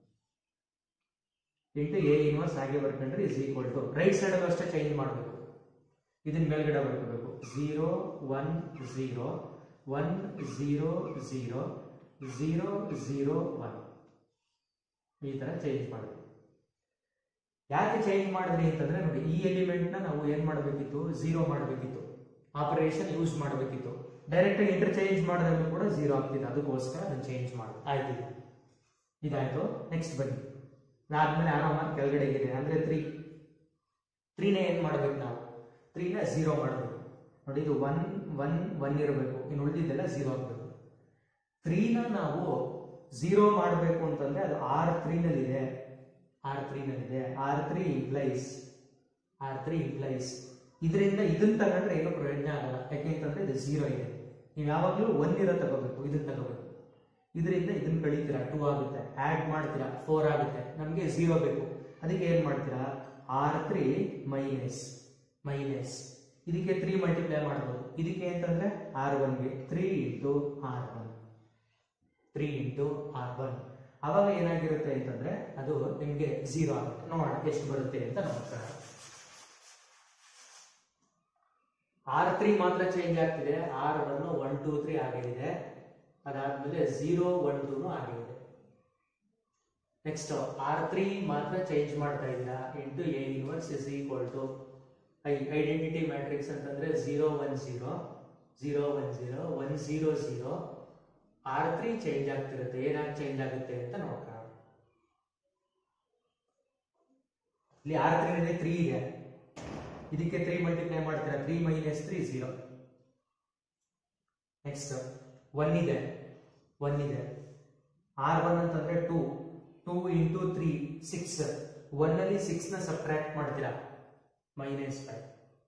into A inverse ಹಾಗೆ ಬರ್ಕೊಂಡ್ರೆ is equal to right side ಅಲ್ಲೂ ಅಷ್ಟೇ ಚೇಂಜ್ ಮಾಡಬೇಕು ಇದನ್ನ ಮೇಲ್ಗಡೆ ಬರ್ಕೋಬೇಕು zero one zero one zero zero zero zero one ಈ ತರ ಚೇಂಜ್ ಮಾಡಬೇಕು ಯಾಕೆ ಚೇಂಜ್ ಮಾಡಿದ್ರಿ ಅಂತಂದ್ರೆ ನೋಡಿ ಈ ಎಲಿಮೆಂಟ್ ನ ನಾವು ಏನ್ ಮಾಡಬೇಕಿತ್ತು ಝೀರೋ ಮಾಡಬೇಕಿತ್ತು ಆಪರೇಷನ್ ಯೂಸ್ ಮಾಡಬೇಕಿತ್ತು ಡೈರೆಕ್ಟ್ ಆಗಿ ಇಂಟರ್ಚೇಂಜ್ ಮಾಡಿದ್ರೆ ಕೂಡ ಝೀರೋ ಆಗ್ತಿದೆ ಅದಕ್ಕೋಸ್ಕರ ಅದನ್ನ ಚೇಂಜ್ ಮಾಡಿ ಆಯ್ತು ಇದು. ಇದಾಯ್ತು ನೆಕ್ಸ್ಟ್ ಬನ್ನಿ ಅದಾದ್ಮೇಲೆ ಆರೋ ಮಾರ್ಕ್ ಕೆಳಗಡೆ ಇದೆ ಅಂದ್ರೆ ತ್ರೀ ತ್ರೀನೇ ಏನ್ ಮಾಡ್ಬೇಕು ನಾವು ತ್ರೀನ ಝೀರೋ ಮಾಡಬೇಕು ನೋಡಿ ಇದು ಒನ್ ಒನ್ ಒನ್ ಇರಬೇಕು ಇನ್ನು ಉಳಿದಿದ್ದೆಲ್ಲ ಝೀರೋ ಆಗಬೇಕು ತ್ರೀನ ನಾವು ಝೀರೋ ಮಾಡಬೇಕು ಅಂತಂದ್ರೆ ಅದು ಆರ್ ತ್ರೀನಲ್ಲಿದೆ ಆರ್ ತ್ರೀನಲ್ಲಿದೆ R three implies R three implies ಇದರಿಂದ ಇದನ್ನ ತಗೊಂಡ್ರೆ ಏನೂ ಪ್ರಯೋಜನ ಆಗಲ್ಲ ಯಾಕೆಂತಂದ್ರೆ ಇದು ಝೀರೋ ಇದೆ ನೀವು ಯಾವಾಗಲೂ ಒನ್ ಇರೋ ತಗೋಬೇಕು ಇದನ್ನ ತಗೋಬೇಕು ಇದರಿಂದ ಇದನ್ನ ಕಳೀತೀರಾ ಟೂ ಆಗುತ್ತೆ ಆಡ್ ಮಾಡ್ತೀರಾ ಫೋರ್ ಆಗುತ್ತೆ ನಮಗೆ ಝೀರೋ ಬೇಕು ಅದಕ್ಕೆ ಏನ್ ಮಾಡ್ತೀರಾ ಆರ್ ತ್ರೀ ಮೈನಸ್ ಮೈನಸ್ ಇದಕ್ಕೆ ತ್ರೀ ಮಲ್ಟಿಪ್ಲೈ ಮಾಡ್ಬೋದು ಇದಕ್ಕೆ ಅಂತಂದ್ರೆ ಆರ್ ಒನ್ಗೆ three into R one three into R one ಅವಾಗ ಏನಾಗಿರುತ್ತೆ ಅಂತಂದ್ರೆ ಅದು ನಿಮ್ಗೆ ಝೀರೋ ಆಗುತ್ತೆ ನೋಡೋಣ ಎಷ್ಟು ಬರುತ್ತೆ ಅಂತ ನೋಡ್ತಾರೆ ಆರ್ ತ್ರೀ ಮಾತ್ರ ಚೇಂಜ್ ಆಗ್ತಿದೆ R one one two three ಆಗಿದೆ ಅದಾದ್ಮೇಲೆ ಝೀರೋ ಒನ್ ಟೂನು ಆಗಿದೆ ನೆಕ್ಸ್ಟ್ ಆರ್ ತ್ರೀ ಮಾತ್ರ ಚೇಂಜ್ ಮಾಡ್ತಾ ಇದ್ದೀರಾ into A inverse is equal to I identity matrix ಅಂತಂದ್ರೆ zero one zero zero one zero one zero zero R three change ಆಗ್ತಿರುತ್ತೆ ಏನಾಗಿ ಚೇಂಜ್ ಆಗುತ್ತೆ ಅಂತ ನೋಡ್ಕೊಳ್ಳೋಣ ಇಲ್ಲಿ ಆರ್ ತ್ರೀ ತ್ರೀ ಇದೆ ಇದಕ್ಕೆ ತ್ರೀ ಮಲ್ಟಿಪ್ಲೈ ಮಾಡ್ತೀರಾ three minus three zero next one ಇದೆ ಒನ್ ಇದೆ ಆರ್ ಒನ್ ಅಂತಂದ್ರೆ two two into three six one ಅಲ್ಲಿ ಸಿಕ್ಸ್ ನ ಸಬ್ಟ್ರಾಕ್ಟ್ ಮಾಡ್ತೀರಾ minus five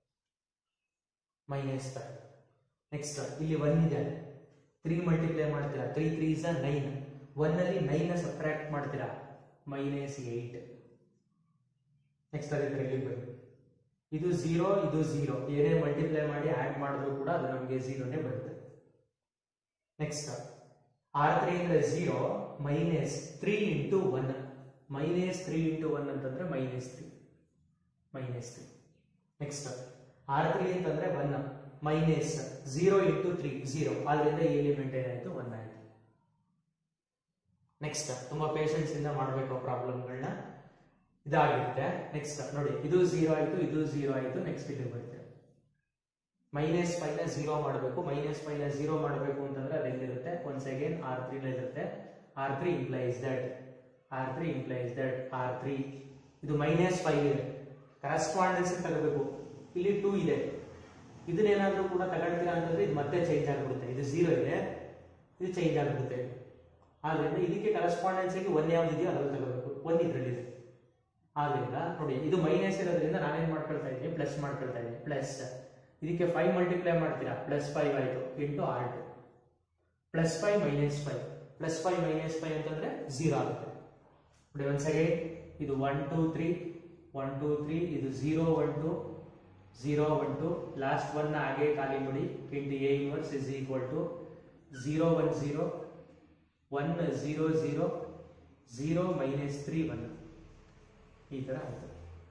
minus five next ಇಲ್ಲಿ ಒನ್ ಇದೆ ತ್ರೀ ಮಲ್ಟಿಪ್ಲೈ ಮಾಡ್ತೀರಾ three three is nine one ಅಲ್ಲಿ ನೈನ್ ನ ಸಬ್ಟ್ರಾಕ್ಟ್ ಮಾಡ್ತೀರಾ ಮೈನಸ್ ಏಟ್ ನೆಕ್ಸ್ಟ್ ಅದೇ ಇಲ್ಲಿ ಬನ್ನಿ ಇದು ಝೀರೋ ಇದು ಝೀರೋ ಏನೇ ಮಲ್ಟಿಪ್ಲೈ ಮಾಡಿ ಆಡ್ ಮಾಡಿದ್ರು ಕೂಡ ಅದು ನಮಗೆ ಝೀರೋನೇ ಬರುತ್ತೆ ನೆಕ್ಸ್ಟ್ ಆರ್ ತ್ರೀ ಅಂದ್ರೆ zero minus three into one minus three into one ಅಂತಂದ್ರೆ minus three minus three next R three ಅಂತಂದ್ರೆ one minus zero into three zero ಆದ್ರಿಂದ ಈ ಎಲಿಮೆಂಟ್ ಏನಾಯ್ತು ಒನ್ ಆಯ್ತು ನೆಕ್ಸ್ಟ್ ತುಂಬಾ ಪೇಷನ್ಸ್ ಇಂದ ಮಾಡಬೇಕು ಪ್ರಾಬ್ಲಮ್ಗಳನ್ನ ಇದಾಗಿರುತ್ತೆ ನೆಕ್ಸ್ಟ್ ನೋಡಿ ಇದು ಝೀರೋ ಆಯ್ತು ಇದು ಝೀರೋ ಆಯ್ತು ನೆಕ್ಸ್ಟ್ ಇದು ಬರುತ್ತೆ ಮೈನಸ್ ಫೈವ್ ನ ಝೀರೋ ಮಾಡಬೇಕು ಮೈನಸ್ ಫೈವ್ ನ ಝೀರೋ ಮಾಡಬೇಕು ಅಂತಂದ್ರೆ ಅದು ಎಲ್ಲಿರುತ್ತೆ ಒನ್ಸ್ ಅಗೇನ್ ಆರ್ ತ್ರೀ ಇರುತ್ತೆ R three implies that R three implies that R three ಇದು ಮೈನಸ್ ಫೈವ್ ಇದೆ ಕರೆಸ್ಪಾಂಡೆನ್ಸ್ ತಗೋಬೇಕು ಇಲ್ಲಿ ಟೂ ಇದೆ ಇದನ್ನೇನಾದ್ರೂ ಕೂಡ ತಗೊಳ್ತೀರಾ ಅಂತಂದ್ರೆ ಇದು ಮತ್ತೆ ಚೇಂಜ್ ಆಗಿಬಿಡುತ್ತೆ ಇದು ಝೀರೋ ಇದೆ ಇದು ಚೇಂಜ್ ಆಗಿಬಿಡುತ್ತೆ ಆದ್ರಿಂದ ಇದಕ್ಕೆ ಕರೆಸ್ಪಾಂಡೆನ್ಸ್ ಆಗಿ ಒನ್ ಯಾವ್ದಿದೆಯೋ ಅದ್ರಲ್ಲಿ ತಗೋಬೇಕು ಒನ್ ಇದ್ರಲ್ಲಿದೆ ಆದ್ರಿಂದ ನೋಡಿ ಇದು ಮೈನಸ್ ಇರೋದ್ರಿಂದ ನಾನೇನ್ ಮಾಡ್ಕೊಳ್ತಾ ಇದ್ದೀನಿ ಪ್ಲಸ್ ಮಾಡ್ಕೊಳ್ತಾ ಇದ್ದೀನಿ ಪ್ಲಸ್ ಇದಕ್ಕೆ ಫೈವ್ ಮಲ್ಟಿಪ್ಲೈ ಮಾಡ್ತೀರಾ ಪ್ಲಸ್ ಫೈವ್ ಆಯಿತು into R two plus five minus five plus five minus five ಅಂತಂದ್ರೆ ಝೀರೋ ಆಗುತ್ತೆ ನೋಡಿ ಒಂದ್ ಸೆಕೆಂಡ್ ಇದು one two three one two three ಇದು zero one two zero one two last one ಹಾಗೆ ಖಾಲಿ ಮಾಡಿ into A inverse is equal to zero one zero one zero zero zero minus three one ಈ ತರ ಆಯ್ತು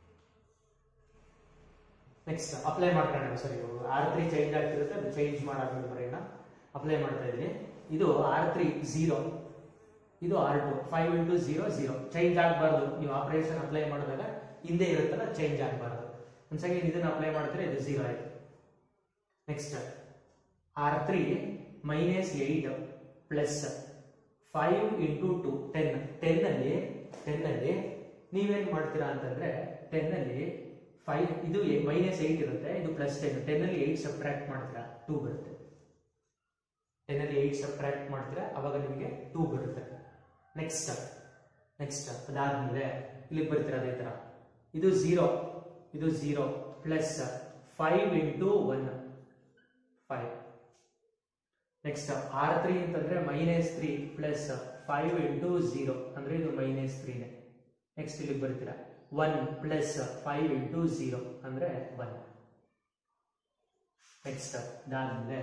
next apply ಮಾಡ್ಕೊಳ್ಳೋಣ ಸರಿ R three change ಆಗ್ತಿರುತ್ತೆ ಅದು ಚೇಂಜ್ ಮಾಡಾದ್ಮೇಲೆ ಬರೆಯೋಣ ಅಪ್ಲೈ ಮಾಡ್ತಾ ಇದ್ದೀನಿ ಇದು ಆರ್ ತ್ರೀ ಝೀರೋ ಇದು R two five into zero zero change ಆಗಬಾರ್ದು ನೀವು ಆಪರೇಷನ್ ಅಪ್ಲೈ ಮಾಡಿದಾಗ ಹಿಂದೆ ಇರುತ್ತಲ್ಲ ಚೇಂಜ್ ಆಗಬಾರ್ದು ಒಂದ್ಸಲ ಇದನ್ನ ಅಪ್ಲೈ ಮಾಡಿದ್ರೆ ಇದು ಝೀರೋ ಆಯ್ತು next R three minus eight plus five into two ten ten ಅಲ್ಲಿ ಟೆನ್ ಅಲ್ಲಿ ನೀವೇನ್ ಮಾಡ್ತೀರಾ ಅಂತಂದ್ರೆ ಟೆನ್ ಅಲ್ಲಿ ಫೈವ್ ಇದು ಮೈನಸ್ ಏಟ್ ಇರುತ್ತೆ ಇದು ಪ್ಲಸ್ ಟೆನ್ ಟೆನ್ ಅಲ್ಲಿ ಏಟ್ ಸಬ್ಟ್ರಾಕ್ಟ್ ಮಾಡ್ತೀರಾ ಟೂ ಬರುತ್ತೆ ಟೆನ್ ಅಲ್ಲಿ ಏಟ್ ಸಬ್ಟ್ರಾಕ್ಟ್ ಮಾಡ್ತೀರಾ ಅವಾಗ ನಿಮಗೆ ಟೂ ಬರುತ್ತೆ ನೆಕ್ಸ್ಟ್ ನೆಕ್ಸ್ಟ್ ಅದಾದ್ಮೇಲೆ ಇಲ್ಲಿ ಬರ್ತೀರಾ ಅದೇ ತರ ಇದು ಝೀರೋ ಇದು zero plus five into one five next R three ಅಂತಂದ್ರೆ minus three plus five into zero ಅಂದ್ರೆ ಇದು ಮೈನಸ್ ತ್ರೀನೇ ನೆಕ್ಸ್ಟ್ ಇಲ್ಲಿ ಬರ್ತೀರಾ one plus five into zero ಅಂದ್ರೆ ಒನ್ ನೆಕ್ಸ್ಟ್ ಅದಾದ್ಮೇಲೆ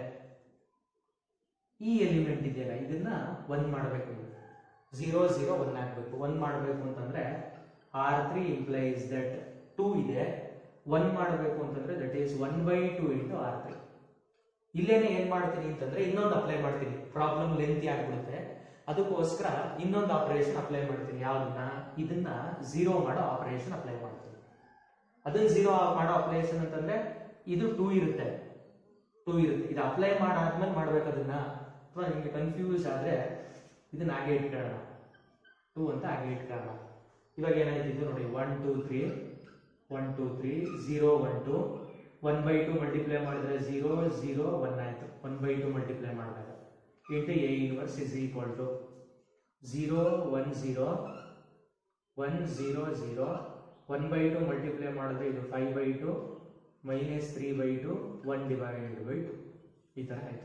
ಈ ಎಲಿಮೆಂಟ್ ಇದೆಯಲ್ಲ ಇದನ್ನ ಒನ್ ಮಾಡಬೇಕು ಝೀರೋ ಝೀರೋ ಒನ್ ಆಗಬೇಕು ಒನ್ ಮಾಡಬೇಕು ಅಂತಂದ್ರೆ R three implies that two ಇದೆ ಒನ್ ಮಾಡಬೇಕು ಅಂತಂದ್ರೆ that is one by two into R three ಇಲ್ಲೇನೆ ಏನ್ ಮಾಡ್ತೀನಿ ಅಂತಂದ್ರೆ ಇನ್ನೊಂದು ಅಪ್ಲೈ ಮಾಡ್ತೀನಿ ಪ್ರಾಬ್ಲಮ್ ಲೆಂತಿ ಆಗ್ಬಿಡುತ್ತೆ ಅದಕ್ಕೋಸ್ಕರ ಇನ್ನೊಂದು ಆಪರೇಷನ್ ಅಪ್ಲೈ ಮಾಡ್ತೀನಿ ಯಾವ್ದನ್ನ ಇದನ್ನ ಝೀರೋ ಮಾಡೋ ಆಪರೇಷನ್ ಅಪ್ಲೈ ಮಾಡ್ತೀನಿ ಅದನ್ನ ಝೀರೋ ಮಾಡೋ ಆಪರೇಷನ್ ಅಂತಂದ್ರೆ ಇದು ಟೂ ಇರುತ್ತೆ ಟೂ ಇರುತ್ತೆ ಇದು ಅಪ್ಲೈ ಮಾಡಾದ್ಮೇಲೆ ಮಾಡ್ಬೇಕು ಅದನ್ನ ಅಥವಾ ನಿಮಗೆ ಕನ್ಫ್ಯೂಸ್ ಆದ್ರೆ ಇದನ್ನ ಹಾಗೆ ಇಟ್ಕೊಳ್ಳೋಣ ಟೂ ಅಂತ ಹಾಗೆ ಇಟ್ಕೊಳ್ಳೋಣ ಇವಾಗ ಏನಾಯ್ತು ಇದು ನೋಡಿ one two three one two three zero one two one by two multiply ಮಾಡಿದ್ರೆ ಝೀರೋ ಝೀರೋ ಒನ್ ಆಯ್ತು ಒನ್ ಬೈ ಟು ಮಲ್ಟಿಪ್ಲೈ ಮಾಡಿದಾಗ into A inverse is equal to zero one zero one zero zero one by two multiply ಮಾಡಿದ್ರೆ ಇದು five by two minus three by two one divided by two ಈ ಥರ ಆಯ್ತು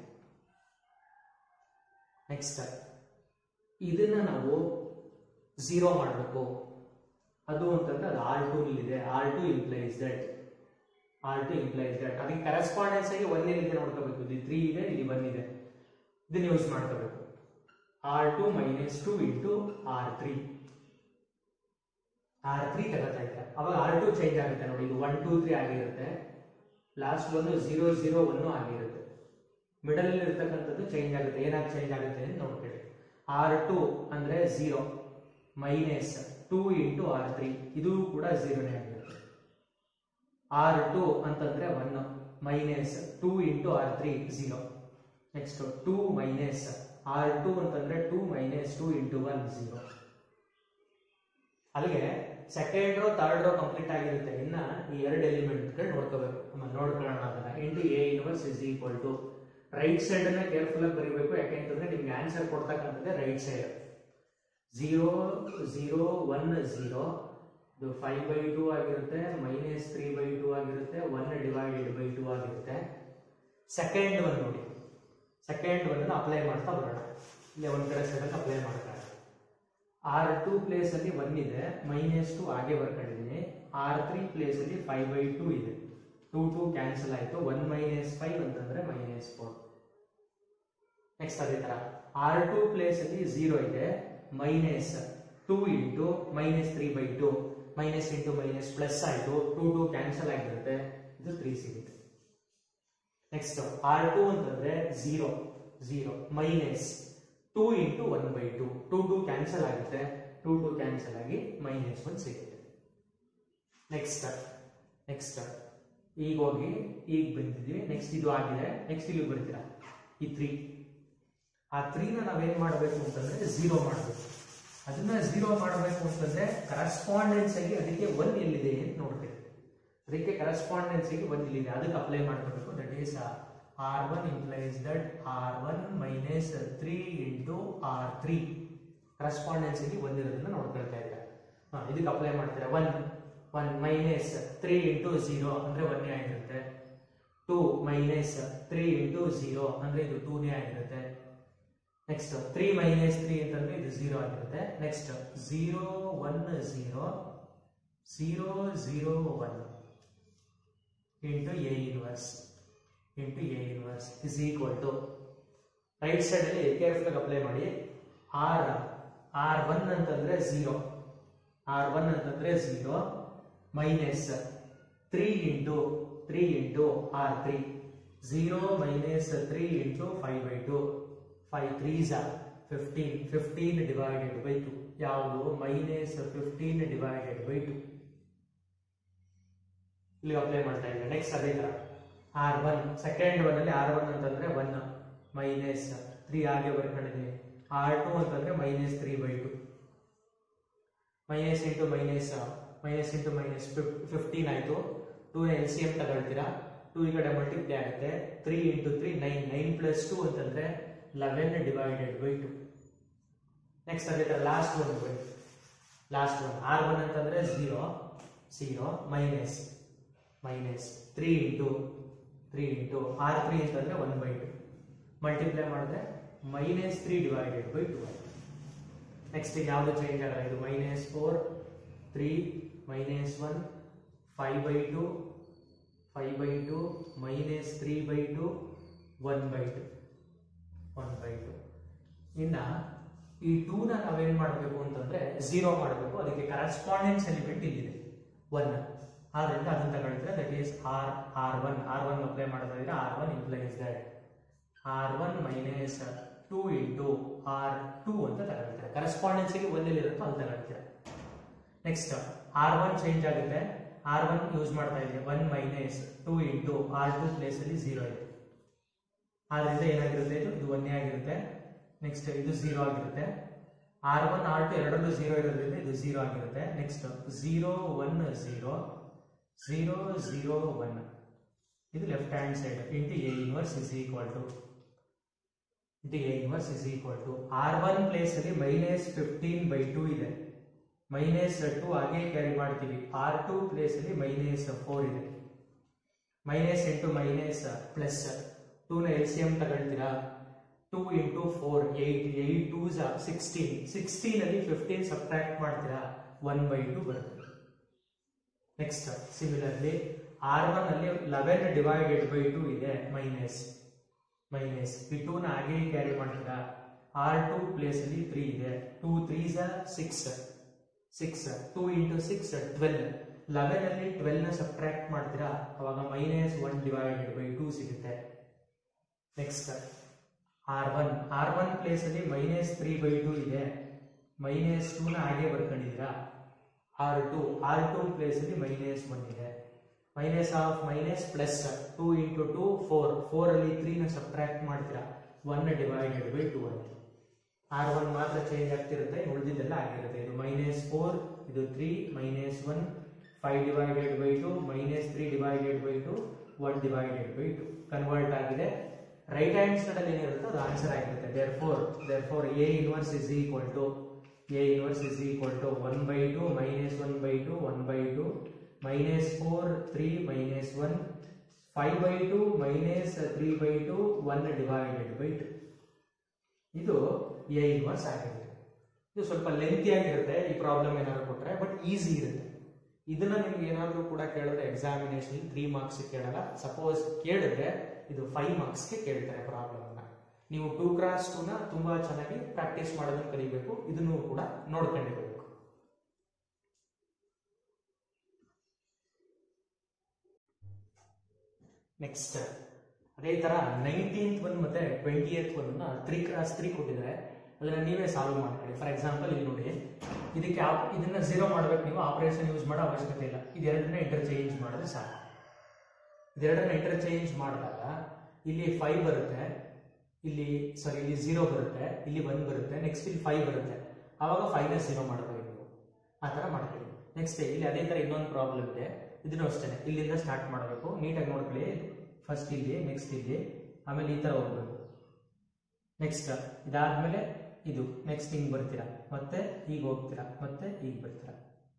next ಇದನ್ನ ನಾವು zero ಮಾಡಬೇಕು ಅದು ಅಂತಂದ್ರೆ ಅದು ಆರ್ ಟೂ ಇದೆ R two implies that R two implies that ಅದಕ್ಕೆ ಕರೆಸ್ಪಾಂಡೆನ್ಸ್ ಆಗಿ ಒನ್ ಏನಿದೆ ನೋಡ್ಕೋಬೇಕು ಇಲ್ಲಿ ತ್ರೀ ಇದೆ ಇಲ್ಲಿ ಒನ್ ಇದೆ ಇದನ್ನ ಯೂಸ್ ಮಾಡ್ಕೋಬೇಕು R two minus two into R three R three ತಗೋತಾ ಇದ್ದಾರೆ ಅವಾಗ ಆರ್ ಟು ಚೇಂಜ್ ಆಗುತ್ತೆ ನೋಡಿ ಇದು ಒನ್ ಟೂ ತ್ರೀ ಆಗಿರುತ್ತೆ ಲಾಸ್ಟ್ ಒಂದು ಜೀರೋ ಜೀರೋ ಒನ್ನು ಆಗಿರುತ್ತೆ ಮಿಡಲ್ ಅಲ್ಲಿ ಇರ್ತಕ್ಕಂಥದ್ದು ಚೇಂಜ್ ಆಗುತ್ತೆ ಏನಾಗಿ ಚೇಂಜ್ ಆಗುತ್ತೆ ಅಂತ ನೋಡ್ಕೊಳ್ಳಿ ಆರ್ ಟು ಅಂದ್ರೆ zero minus two into R three ಇದು ಕೂಡ ಝೀರೋನೇ ಆಗಿರುತ್ತೆ ಆರ್ ಟು ಅಂತಂದ್ರೆ one minus two into R three zero next two minus R two ಅಂತಂದ್ರೆ two minus two into one zero ಅಲ್ಲಿಗೆ second row third row complete ಆಗಿರುತ್ತೆ ಇನ್ನ ಈ ಎರಡು ಎಲಿಮೆಂಟ್ಗಳು ನೋಡ್ಕೋಬೇಕು ಆಮೇಲೆ ನೋಡ್ಕೊಳ್ಳೋಣ ಅದನ್ನ into A inverse is equal to right side ಅನ್ನ ಕೇರ್ಫುಲ್ ಆಗಿ ಬರೀಬೇಕು ಯಾಕೆಂತಂದ್ರೆ ನಿಮ್ಗೆ ಆನ್ಸರ್ ಕೊಡ್ತಕ್ಕಂಥದ್ದೇ right side zero zero one zero ಇದು ಫೈವ್ ಬೈ ಟೂ ಆಗಿರುತ್ತೆ ಮೈನಸ್ ತ್ರೀ ಬೈ ಟೂ ಆಗಿರುತ್ತೆ ಒನ್ ಡಿವೈಡೆಡ್ ಬೈ ಟೂ ಆಗಿರುತ್ತೆ ಸೆಕೆಂಡ್ ಒನ್ ನೋಡಿ ಸೆಕೆಂಡ್ ಒನ್ ಅಪ್ಲೈ ಮಾಡ್ತಾ ಬರೋಣ ಇಲ್ಲಿ ಒಂದ್ ಕಡೆ ಸೈಡಲ್ಲಿ ಅಪ್ಲೈ ಮಾಡ್ತಾರೆ ಆರ್ ಟೂ ಪ್ಲೇಸ್ ಅಲ್ಲಿ ಒನ್ ಇದೆ ಮೈನಸ್ ಟು ಹಾಗೆ ಬರ್ಕೊಂಡಿದ್ದೀನಿ ಆರ್ ತ್ರೀ ಪ್ಲೇಸ್ ಅಲ್ಲಿ ಫೈವ್ ಬೈ ಟೂ ಇದೆ ಟೂ ಟೂ ಕ್ಯಾನ್ಸಲ್ ಆಯ್ತು ಒನ್ ಮೈನಸ್ ಫೈವ್ ಅಂತಂದ್ರೆ ಮೈನಸ್ ಫೋರ್ ನೆಕ್ಸ್ಟ್ ಅದೇ ತರ ಆರ್ ಟೂ ಪ್ಲೇಸ್ ಅಲ್ಲಿ ಝೀರೋ ಇದೆ minus two into minus three by two minus into minus plus ಆಯ್ತು ಟೂ ಟೂ ಕ್ಯಾನ್ಸಲ್ ಆಗಿರುತ್ತೆ ಇದು ತ್ರೀ ಸಿಗುತ್ತೆ ನೆಕ್ಸ್ಟ್ ಆರ್ ಟು ಅಂತಂದ್ರೆ zero zero minus two into one by to two two cancel ಆಗುತ್ತೆ two two cancel ಆಗಿ minus one ಸಿಗುತ್ತೆ next next ಈಗ ಹೋಗಿ ಈಗ ಬಂದಿದ್ವಿ ನೆಕ್ಸ್ಟ್ ಇದು ಆಗಿದೆ ನೆಕ್ಸ್ಟ್ ಇಲ್ಲಿ ಬರ್ತೀರಾ ಈ ತ್ರೀ ಆ ತ್ರೀನ ನಾವೇನ್ ಮಾಡಬೇಕು ಅಂತಂದ್ರೆ ಝೀರೋ ಮಾಡಬೇಕು ಅದನ್ನ ಝೀರೋ ಮಾಡಬೇಕು ಅಂತಂದ್ರೆ ಕರೆಸ್ಪಾಂಡೆನ್ಸ್ ಆಗಿ ಅದಕ್ಕೆ ಒನ್ ಎಲ್ಲಿದೆ ಅಂತ ನೋಡ್ತೀವಿ ಅದಕ್ಕೆ ಕರೆಸ್ಪಾಂಡೆನ್ಸ್ ಆಗಿ ಒನ್ ಇಲ್ಲಿದೆ ಅದಕ್ಕೆ ಅಪ್ಲೈ ಮಾಡ್ಕೋಬೇಕು that is R one implies that R one minus three into R three correspondence ಆಗಿ ಒಂದಿರೋದನ್ನ ನೋಡ್ಕೊಳ್ತಾ ಇದ್ದಾರೆ ಹಾ, ಇದಕ್ಕೆ ಅಪ್ಲೈ ಮಾಡ್ತಾರೆ one one minus three into zero ಅಂದ್ರೆ ಒನ್ನೇ ಆಗಿರುತ್ತೆ two minus three into zero ಅಂದ್ರೆ ಇದು ಟೂನೇ ಆಗಿರುತ್ತೆ ನೆಕ್ಸ್ಟ್ ತ್ರೀ ಮೈನಸ್ ತ್ರೀ ಅಂತಂದ್ರೆ ಇದು ಝೀರೋ ಆಗಿರುತ್ತೆ next zero one zero zero zero one into A inverse into A inverse is equal to right side ಅಲ್ಲಿ ಕೇರ್ಫುಲ್ ಆಗಿ ಅಪ್ಲೈ ಮಾಡಿ ಆರ್ ಆರ್ ಒನ್ ಅಂತಂದ್ರೆ ಝೀರೋ ಆರ್ ಒನ್ ಅಂತಂದ್ರೆ zero minus three into three into R three zero minus three into five by two five threes fifteen fifteen divided by two ಯಾವುದು minus fifteen divided by two ಇಲ್ಲಿ apply ಮಾಡ್ತಾ ಇದ್ದಾರೆ next ಅದೇ ತರ R one second one ಅಲ್ಲಿ R one ಅಂತಂದ್ರೆ one minus three ಹಾಗೆ ಬರ್ಕೊಂಡಿದ್ದೀನಿ ಆರ್ ಟು ಅಂತಂದ್ರೆ minus three by two minus into minus minus into minus fifteen ಆಯ್ತು ಟೂ ಎಲ್ ಸಿ ಎಂ ತಗೊಳ್ತೀರಾ ಟೂ ಈ ಕಡೆ ಮಲ್ಟಿಪ್ಲೈ ಆಗುತ್ತೆ three into three nine nine plus two ಅಂತಂದ್ರೆ eleven divided by two next ಅದೇ ತರ last one by last one R one ಅಂತಂದ್ರೆ zero zero minus minus three into three into R three ಅಂತಂದ್ರೆ one by two multiply ಮಾಡಿದ್ರೆ minus three divided by two next ಯಾವುದು change ಆಗಲ್ಲ ಇದು minus four three minus one five by two five by two minus three by two one by two one by two ಇನ್ನ ಈ ಟೂನ ನಾವೇನ್ ಮಾಡಬೇಕು ಅಂತಂದ್ರೆ zero ಮಾಡಬೇಕು ಅದಕ್ಕೆ ಕರೆಸ್ಪಾಂಡೆನ್ಸ್ ಎಲಿಮೆಂಟ್ ಇಲ್ಲಿದೆ ಒನ್ ಆದ್ರಿಂದ ಅದನ್ನ ತಗೊಳ್ತಾರೆ that is R R one R one apply ಮಾಡ್ತಾ ಇದ್ರೆ R one implies that R one minus two into R two ಅಂತ ತಗೊಳ್ತಾರೆ ಕರೆಸ್ಪಾಂಡೆನ್ಸ್ ಗೆ ಒಂದಲ್ಲಿ ಇರುತ್ತೋ ಅಲ್ಲಿ ತಗೊಳ್ತೀರ ನೆಕ್ಸ್ಟ್ ಆರ್ ಒನ್ ಚೇಂಜ್ ಆಗುತ್ತೆ ಆರ್ ಒನ್ ಯೂಸ್ ಮಾಡ್ತಾ ಇದ್ದೀವಿ one minus two into R two place ಅಲ್ಲಿ ಝೀರೋ ಇದೆ ಆದ್ರಿಂದ ಏನಾಗಿರುತ್ತೆ ಇದು ಇದು ಒಂದೇ ಆಗಿರುತ್ತೆ ನೆಕ್ಸ್ಟ್ ಇದು ಝೀರೋ ಆಗಿರುತ್ತೆ ಆರ್ ಒನ್ ಆರ್ ಟು ಎರಡರಲ್ಲೂ ಝೀರೋ ಇರೋದ್ರಿಂದ ಇದು ಝೀರೋ ಆಗಿರುತ್ತೆ next zero one zero zero zero one ಇದು left hand side into A inverse is equal to into A inverse is equal to R one place ಅಲ್ಲಿ minus fifteen by two ಇದೆ minus two ಹಾಗೆ carry ಮಾಡ್ತೀವಿ R two place ಅಲ್ಲಿ minus four ಇದೆ minus into minus plus ಟೂನ L C M ತಗೊಳ್ತೀರಾ two into four eight eight two sixteen sixteen ಅಲ್ಲಿ fifteen subtract ಮಾಡ್ತೀರಾ ಒನ್ ಬೈ ಟು ಬರುತ್ತೆ ನೆಕ್ಸ್ಟ್ ಸಿಮಿಲರ್ಲಿ ಆರ್ ಒನ್ ಅಲ್ಲಿ ಲೆವೆನ್ ಡಿವೈಡೆಡ್ ಬೈ ಟು ಇದೆ minus minus ಈ ಟೂನ ಹಾಗೆ ಕ್ಯಾರಿ ಮಾಡ್ತೀರಾ ಆರ್ ಟು ಪ್ಲೇಸ್ ಅಲ್ಲಿ ತ್ರೀ ಇದೆ two threes six six two into six twelve eleven ಅಲ್ಲಿ ಟ್ವೆಲ್ ನ ಸಬ್ಟ್ರಾಕ್ಟ್ ಮಾಡ್ತೀರಾ ಅವಾಗ minus one divided by two ಸಿಗುತ್ತೆ next R one R one place ಅಲ್ಲಿ ಮೈನಸ್ ತ್ರೀ ಬೈ ಟೂ ಇದೆ ಮೈನಸ್ ಟೂ ನ ಹಾಗೆ ಬರ್ಕೊಂಡಿದ್ದೀರಾ R two R two place ಅಲ್ಲಿ ಮೈನಸ್ ಒನ್ ಇದೆ minus of minus plus two into two four four ಅಲ್ಲಿ three ನ ಸಬ್ಟ್ರಾಕ್ಟ್ ಮಾಡ್ತೀರಾ ಒನ್ ಡಿವೈಡೆಡ್ ಬೈ ಟೂ ಅಂತ ಆರ್ ಒನ್ ಮಾತ್ರ ಚೇಂಜ್ ಆಗ್ತಿರುತ್ತೆ ಉಳಿದಿದ್ದೆಲ್ಲ ಆಗಿರುತ್ತೆ ಇದು ಮೈನಸ್ ಫೋರ್ ಇದು three minus one five divided by two minus three divided by two one divided by two convert ಆಗಿದೆ ರೈಟ್ ಹ್ಯಾಂಡ್ ಸೈಡ್ ಅಲ್ಲಿ ಏನಿರುತ್ತೆ ಅದು ಆನ್ಸರ್ ಆಗಿರುತ್ತೆ there therefore therefore A inverse is equal to A inverse is equal to one by two minus one by two one by two minus four three minus one five by two minus three by two one divided by two ಇದು A inverse ಆಗಿರುತ್ತೆ ಇದು ಸ್ವಲ್ಪ lengthy ಆಗಿರುತ್ತೆ ಈ problem ಏನಾದ್ರು ಕೊಟ್ಟರೆ but easy ಇರುತ್ತೆ ಇದನ್ನ ನಿಮ್ಗೆ ಏನಾದರೂ ಕೂಡ ಕೇಳಿದ್ರೆ ಎಕ್ಸಾಮಿನೇಷನ್ ತ್ರೀ ಮಾರ್ಕ್ಸ್ ಕೇಳಲ್ಲ ಸಪೋಸ್ ಕೇಳಿದ್ರೆ ಇದು ಫೈವ್ ಮಾರ್ಕ್ಸ್ಗೆ ಕೇಳ್ತಾರೆ ಪ್ರಾಬ್ಲಮ್ನ ನೀವು ಟೂ ಕ್ರಾಸ್ ಟೂನ ತುಂಬಾ ಚೆನ್ನಾಗಿ ಪ್ರಾಕ್ಟೀಸ್ ಮಾಡೋದನ್ನ ಕಲಿಬೇಕು ಇದನ್ನು ಕೂಡ ನೋಡ್ಕೊಂಡಿರ್ಬೇಕು ನೆಕ್ಸ್ಟ್ ಅದೇ ತರ ನೈನ್ಟೀನ್ತ್ ಒನ್ ಮತ್ತೆ twenty eighth one three cross three ಕೊಟ್ಟಿದ್ದಾರೆ ಅದನ್ನ ನೀವೇ ಸಾಲ್ವ್ ಮಾಡ್ಕೊಳ್ಳಿ ಫಾರ್ ಎಕ್ಸಾಂಪಲ್ ಇಲ್ಲಿ ನೋಡಿ ಇದಕ್ಕೆ ಆಪ್- ಇದನ್ನ ಝೀರೋ ಮಾಡ್ಬೇಕು ನೀವು ಆಪರೇಷನ್ ಯೂಸ್ ಮಾಡೋ ಅವಶ್ಯಕತೆ ಇಲ್ಲ ಇದೆರಡನ್ನ ಇಂಟರ್ಚೇಂಜ್ ಮಾಡಿದ್ರೆ ಸಾಕು ಇದೆರಡನ್ನ ಇಂಟರ್ಚೇಂಜ್ ಮಾಡಿದಾಗ ಇಲ್ಲಿ ಫೈವ್ ಬರುತ್ತೆ ಇಲ್ಲಿ ಸಾರಿ ಇಲ್ಲಿ ಝೀರೋ ಬರುತ್ತೆ ಇಲ್ಲಿ ಒನ್ ಬರುತ್ತೆ ನೆಕ್ಸ್ಟ್ ಇಲ್ಲಿ ಫೈವ್ ಬರುತ್ತೆ ಆವಾಗ ಫೈವ್ನ ಝೀರೋ ಮಾಡಬೇಕು ನೀವು ಆ ಥರ ಮಾಡ್ಕೊಳ್ಳಿ ನೆಕ್ಸ್ಟ್ ಇಲ್ಲಿ ಅದೇ ಥರ ಇನ್ನೊಂದು ಪ್ರಾಬ್ಲಮ್ ಇದೆ ಇದನ್ನು ಅಷ್ಟೇ ಇಲ್ಲಿಂದ ಸ್ಟಾರ್ಟ್ ಮಾಡಬೇಕು ನೀಟಾಗಿ ನೋಡ್ಕೊಳ್ಳಿ ಫಸ್ಟ್ ಇಲ್ಲಿ ನೆಕ್ಸ್ಟ್ ಇಲ್ಲಿ ಆಮೇಲೆ ಈ ಥರ ಹೋಗ್ಬೇಕು ನೆಕ್ಸ್ಟ್ ಇದಾದ್ಮೇಲೆ ಇದು ನೆಕ್ಸ್ಟ್ ಹಿಂಗ್ ಬರ್ತೀರಾ ಮತ್ತೆ ಹೀಗೆ ಹೋಗ್ತೀರಾ ಮತ್ತೆ ಹೀಗೆ ಬರ್ತೀರಾ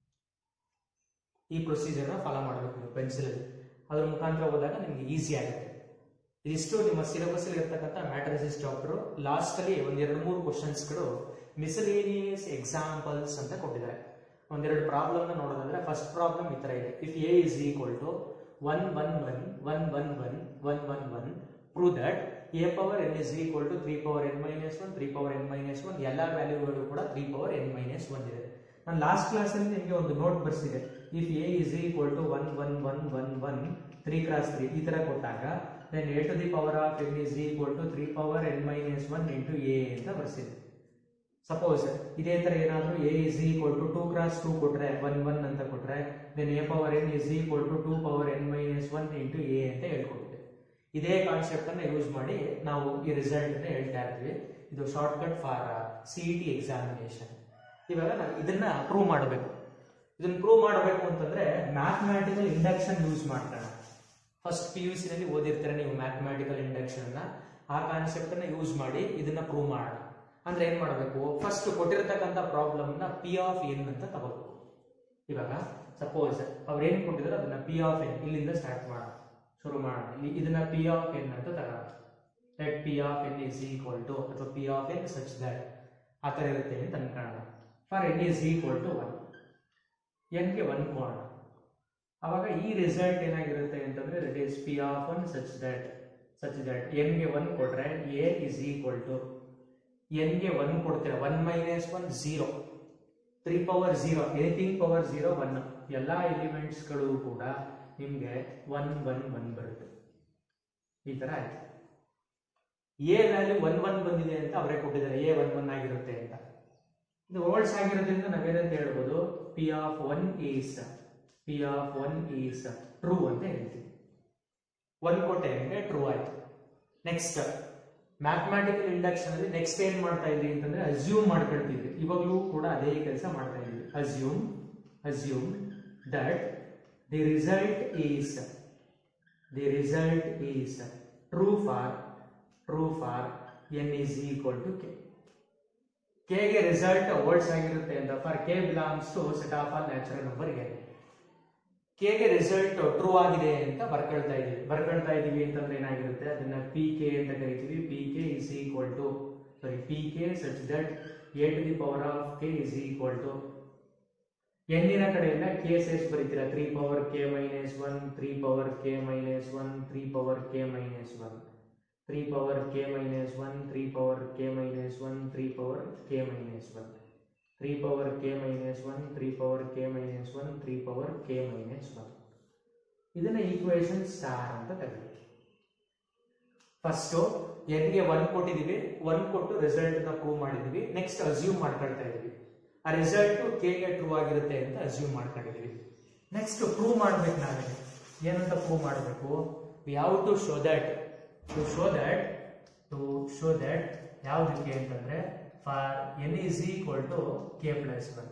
ಈ ಪ್ರೊಸೀಜರ್ ಫಾಲೋ ಮಾಡಬೇಕು ನೀವು ಪೆನ್ಸಿಲಲ್ಲಿ ಅದ್ರ ಮುಖಾಂತರ ಹೋದಾಗ ನಿಮ್ಗೆ ಈಸಿ ಆಗುತ್ತೆ ಇದಿಷ್ಟು ನಿಮ್ಮ ಸಿಲೆಬಸ್ ಅಲ್ಲಿ ಇರ್ತಕ್ಕಂಥ ಮ್ಯಾಟ್ರಿಸಿಸ್ ಚಾಪ್ಟರ್ ಲಾಸ್ಟ್ ಅಲ್ಲಿ ಒಂದ್ ಎರಡು ಮೂರು ಕ್ವಶನ್ಸ್ಗಳು ಮಿಸಲೇನಿಯಸ್ ಎಕ್ಸಾಂಪಲ್ಸ್ ಅಂತ ಕೊಟ್ಟಿದ್ದಾರೆ ಒಂದೆರಡು ಪ್ರಾಬ್ಲಮ್ ನೋಡೋದಾದ್ರೆ ಫಸ್ಟ್ ಪ್ರಾಬ್ಲಮ್ ಈ ತರ ಇದೆ if A is equal to one one one one one one one one one prove that A power N is equal to three power N minus one three power N minus one ಎಲ್ಲ ವ್ಯಾಲ್ಯೂಗಳು ಕೂಡ three power N minus one ಇದೆ ನಾನು last ಕ್ಲಾಸಲ್ಲಿ ನಿಮಗೆ ಒಂದು note ಬರ್ಸಿದೆ if A is equal to one one one one one three cross three ಈ ತರ ಕೊಟ್ಟಾಗ then A to the power of N is equal to three power N minus one into A ಅಂತ ಬರ್ಸಿದೆ suppose ಇದೇ ತರ ಏನಾದ್ರು A is equal to two cross two ಕೊಟ್ರೆ one one ಅಂತ ಕೊಟ್ರೆ then A power N is equal to two power N minus one into A ಅಂತ ಹೇಳ್ಕೊಟ್ಟಿದೆ ಇದೇ ಕಾನ್ಸೆಪ್ಟ್ ಅನ್ನ ಯೂಸ್ ಮಾಡಿ ನಾವು ಈ ರಿಸಲ್ಟ್ ಅನ್ನ ಹೇಳ್ತಾ ಇರ್ತೀವಿ ಇದು short cut for C T examination ಇವಾಗ ನಾವು ಇದನ್ನ ಪ್ರೂವ್ ಮಾಡಬೇಕು ಇದನ್ನ ಪ್ರೂವ್ ಮಾಡಬೇಕು ಅಂತಂದ್ರೆ ಮ್ಯಾಥಮ್ಯಾಟಿಕಲ್ ಇಂಡಕ್ಷನ್ ಯೂಸ್ ಮಾಡ್ತಾರೆ ಫಸ್ಟ್ ಪಿ ಯು ಸಿ ನಲ್ಲಿ ಓದಿರ್ತಾರೆ ನೀವು ಮ್ಯಾಥಮ್ಯಾಟಿಕಲ್ ಇಂಡಕ್ಷನ್ ಅನ್ನ ಆ ಕಾನ್ಸೆಪ್ಟ್ ಅನ್ನ ಯೂಸ್ ಮಾಡಿ ಇದನ್ನ ಪ್ರೂವ್ ಮಾಡೋಣ ಅಂದ್ರೆ ಏನ್ ಮಾಡಬೇಕು ಫಸ್ಟ್ ಕೊಟ್ಟಿರತಕ್ಕಂತ ಪ್ರಾಬ್ಲಮ್ ನ ಪಿ ಆಫ್ ಎನ್ ಅಂತ ತಗೋಬೇಕು ಇವಾಗ ಸಪೋಸ್ ಅವ್ರು ಏನ್ ಕೊಟ್ಟಿದ್ರು ಅದನ್ನ ಪಿ ಆಫ್ ಎನ್ ಇಲ್ಲಿಂದ ಸ್ಟಾರ್ಟ್ ಮಾಡೋಣ ಶುರು ಮಾಡೋಣ ಇಲ್ಲಿ ಇದನ್ನ ಪಿ ಆಫ್ ಎನ್ ಅಂತ ತಗೋಣ let P of N is equal to ಅಥವಾ P of N such that ಆ ಥರ ಇರುತ್ತೆ ಅಂತ ಅನ್ಕೊಳ್ಳೋಣ for N is equal to one ಎನ್ಗೆ ಒನ್ ಕೊಡೋಣ ಅವಾಗ ಈ ರಿಸಲ್ಟ್ ಏನಾಗಿರುತ್ತೆ ಅಂತಂದ್ರೆ that is P of one such that such that ಎನ್ಗೆ ಒನ್ ಕೊಟ್ರೆ ಎ ಇಸ್ ಈಕ್ವಲ್ ಟು ಎನ್ಗೆ ಒನ್ ಕೊಡ್ತೀರಾ one minus one zero three power zero anything power zero one ಎಲ್ಲ ಎಲಿಮೆಂಟ್ಸ್ಗಳು ಕೂಡ ನಿಮಗೆ ಒನ್ ಒನ್ ಒನ್ ಬರುತ್ತೆ ಈ ತರ ಆಯ್ತು ಎ ವ್ಯಾಲ್ಯೂ ಒನ್ ಒನ್ ಬಂದಿದೆ ಅಂತ ಅವರೇ ಕೊಟ್ಟಿದ್ದಾರೆ ಎ ಒನ್ ಒನ್ ಆಗಿರುತ್ತೆ ಅಂತ ಇದು ಓಲ್ಡ್ಸ್ ಆಗಿರೋದ್ರಿಂದ ನಾವೇನಂತ ಹೇಳ್ಬೋದು P of one is P of one is true ಅಂತ ಹೇಳ್ತೀವಿ ಒನ್ ಕೊಟ್ಟೆ ಅಂದ್ರೆ ಟ್ರೂ ಆಯ್ತು ನೆಕ್ಸ್ಟ್ ಮ್ಯಾಥಮ್ಯಾಟಿಕಲ್ ಇಂಡಕ್ಷನ್ ಅಲ್ಲಿ ನೆಕ್ಸ್ಟ್ ಏನ್ ಮಾಡ್ತಾ ಇದ್ವಿ ಅಂತಂದ್ರೆ ಅಸ್ಯೂಮ್ ಮಾಡ್ಕೊಳ್ತಿದ್ವಿ ಇವಾಗಲೂ ಕೂಡ ಅದೇ ಕೆಲಸ ಮಾಡ್ತಾ ಇದ್ವಿ assume assume that the result is the result is true for true for N is equal to K ಕೆಗೆ ರಿಸಲ್ಟ್ ಓಲ್ಡ್ಸ್ ಆಗಿರುತ್ತೆ ಅಂತ for K belongs to set of all natural number ಗೆ ಕೆಗೆ ರಿಸಲ್ಟ್ ಟ್ರೂ ಆಗಿದೆ ಅಂತ ಬರ್ಕೊಳ್ತಾ ಇದೀವಿ ಬರ್ಕೊಳ್ತಾ ಇದೀವಿ ಅಂತಂದ್ರೆ ಏನಾಗಿರುತ್ತೆ ಅದನ್ನ ಪಿ ಕೆ ಅಂತ ಕರಿತೀವಿ P K is equal to sorry P K such that A to the power of K is equal to ಎನ್ನಿನ ಕಡೆಯಿಂದ ಕೆ ಸೇರ್ಸ್ ಬರೀತೀರಾ three power K minus one three power K minus one three power K minus one three power K minus one three power K minus one three power K minus one three power K minus one three power K minus one three power K minus one ಇದನ್ನ equation star ಅಂತ ಕರೀತೀವಿ first ಎನ್ಗೆ one ಕೊಟ್ಟಿದೀವಿ one ಕೊಟ್ಟು result ನ prove ಮಾಡಿದೀವಿ next assume ಮಾಡ್ಕೊಳ್ತಾ ಇದೀವಿ ಆ ರಿಸಲ್ಟ್ ಕೆಗೆ ಟ್ರೂ ಆಗಿರುತ್ತೆ ಅಂತ ಅಸ್ಯೂಮ್ ಮಾಡ್ಕೊಂಡಿದೀವಿ ನೆಕ್ಸ್ಟ್ ಪ್ರೂವ್ ಮಾಡ್ಬೇಕು ನಾವೇ ಏನಂತ ಪ್ರೂವ್ ಮಾಡಬೇಕು we have to show that to show that to show that ಯಾವುದಕ್ಕೆ ಅಂತಂದ್ರೆ for N is equal to K plus one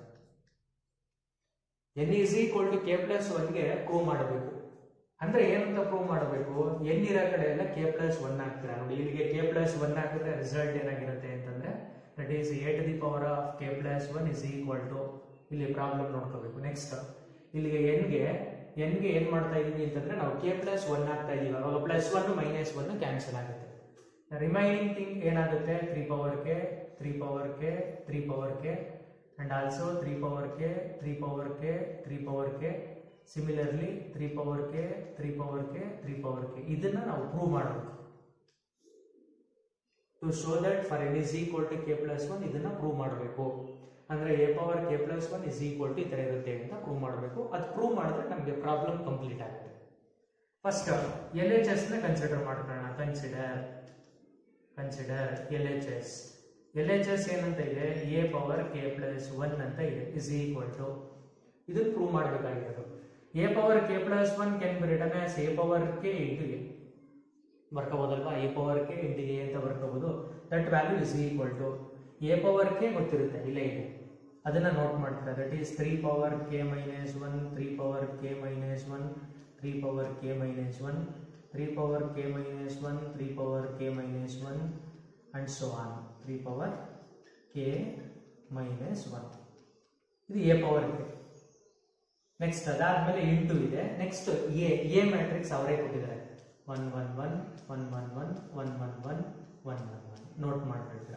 N is equal to K plus ಒನ್ಗೆ prove ಮಾಡಬೇಕು ಅಂದ್ರೆ ಏನಂತ ಪ್ರೂವ್ ಮಾಡಬೇಕು ಎನ್ ಇರೋ ಕಡೆ ಎಲ್ಲ ಕೆ ಪ್ಲಸ್ ಒನ್ ಹಾಕ್ತೀರಾ ನೋಡಿ ಇಲ್ಲಿಗೆ ಕೆ ಪ್ಲಸ್ ಒನ್ ಹಾಕಿದ್ರೆ ರಿಸಲ್ಟ್ ಏನಾಗಿರುತ್ತೆ ಅಂತಂದ್ರೆ that is A to the power of K plus one is equal to ಇಲ್ಲಿ ಪ್ರಾಬ್ಲಮ್ ನೋಡ್ಕೋಬೇಕು ನೆಕ್ಸ್ಟ್ ಇಲ್ಲಿಗೆ ಎನ್ಗೆ ಎನ್ಗೆ ಏನ್ ಮಾಡ್ತಾ ಇದೀವಿ ಅಂತಂದ್ರೆ ನಾವು ಕೆ ಪ್ಲಸ್ ಒನ್ ಹಾಕ್ತಾ ಇದೀವಿ ಅವಾಗ plus one minus one cancel ಆಗುತ್ತೆ ರಿಮೈನಿಂಗ್ ಥಿಂಗ್ ಏನಾಗುತ್ತೆ three power K three power K three power K and also three power K three power K three power K similarly three power K three power K three power K ಇದನ್ನ ನಾವು prove ಮಾಡಬೇಕು to show that for N is equal to K plus one ಇದನ್ನ prove ಮಾಡಬೇಕು ಅಂದ್ರೆ A power K plus one is equal to ಈ ತರ ಇರುತ್ತೆ ಅಂತ ಪ್ರೂವ್ ಮಾಡಬೇಕು ಅದು ಪ್ರೂವ್ ಮಾಡಿದ್ರೆ ನಮಗೆ ಪ್ರಾಬ್ಲಮ್ ಕಂಪ್ಲೀಟ್ ಆಗುತ್ತೆ ಫಸ್ಟ್ ಎಲ್ ಎಚ್ ಎಸ್ ನ ಕನ್ಸಿಡರ್ ಮಾಡ್ಕೊಳ್ಳೋಣ consider consider L H S L H S ಏನಂತ ಇದೆ A power K plus one ಅಂತ ಇದೆ ಇಸ್ ಈಕ್ವಲ್ ಟು ಇದನ್ನ ಪ್ರೂವ್ ಮಾಡಬೇಕಾಗಿರೋದು A power K plus one can be return as A power K into A ಬರ್ಕೋಬೋದಲ್ವಾ A power K into A ಅಂತ ಬರ್ಕೋಬಹುದು that value is equal to A power K ಗೊತ್ತಿರುತ್ತೆ ಇಲ್ಲೇ ಇದೆ ಅದನ್ನ note ಮಾಡ್ತಾರೆ that is three power K minus one three power K minus one three power K minus one three power K minus one three power K minus one and so on three power K minus one ಇದು A power K next ಅದಾದ್ಮೇಲೆ into ಇದೆ next A A matrix ಅವರೇ ಕೊಟ್ಟಿದ್ದಾರೆ one one one one one one one one one one one one note ಮಾಡ್ಬಿಡ್ತೀರ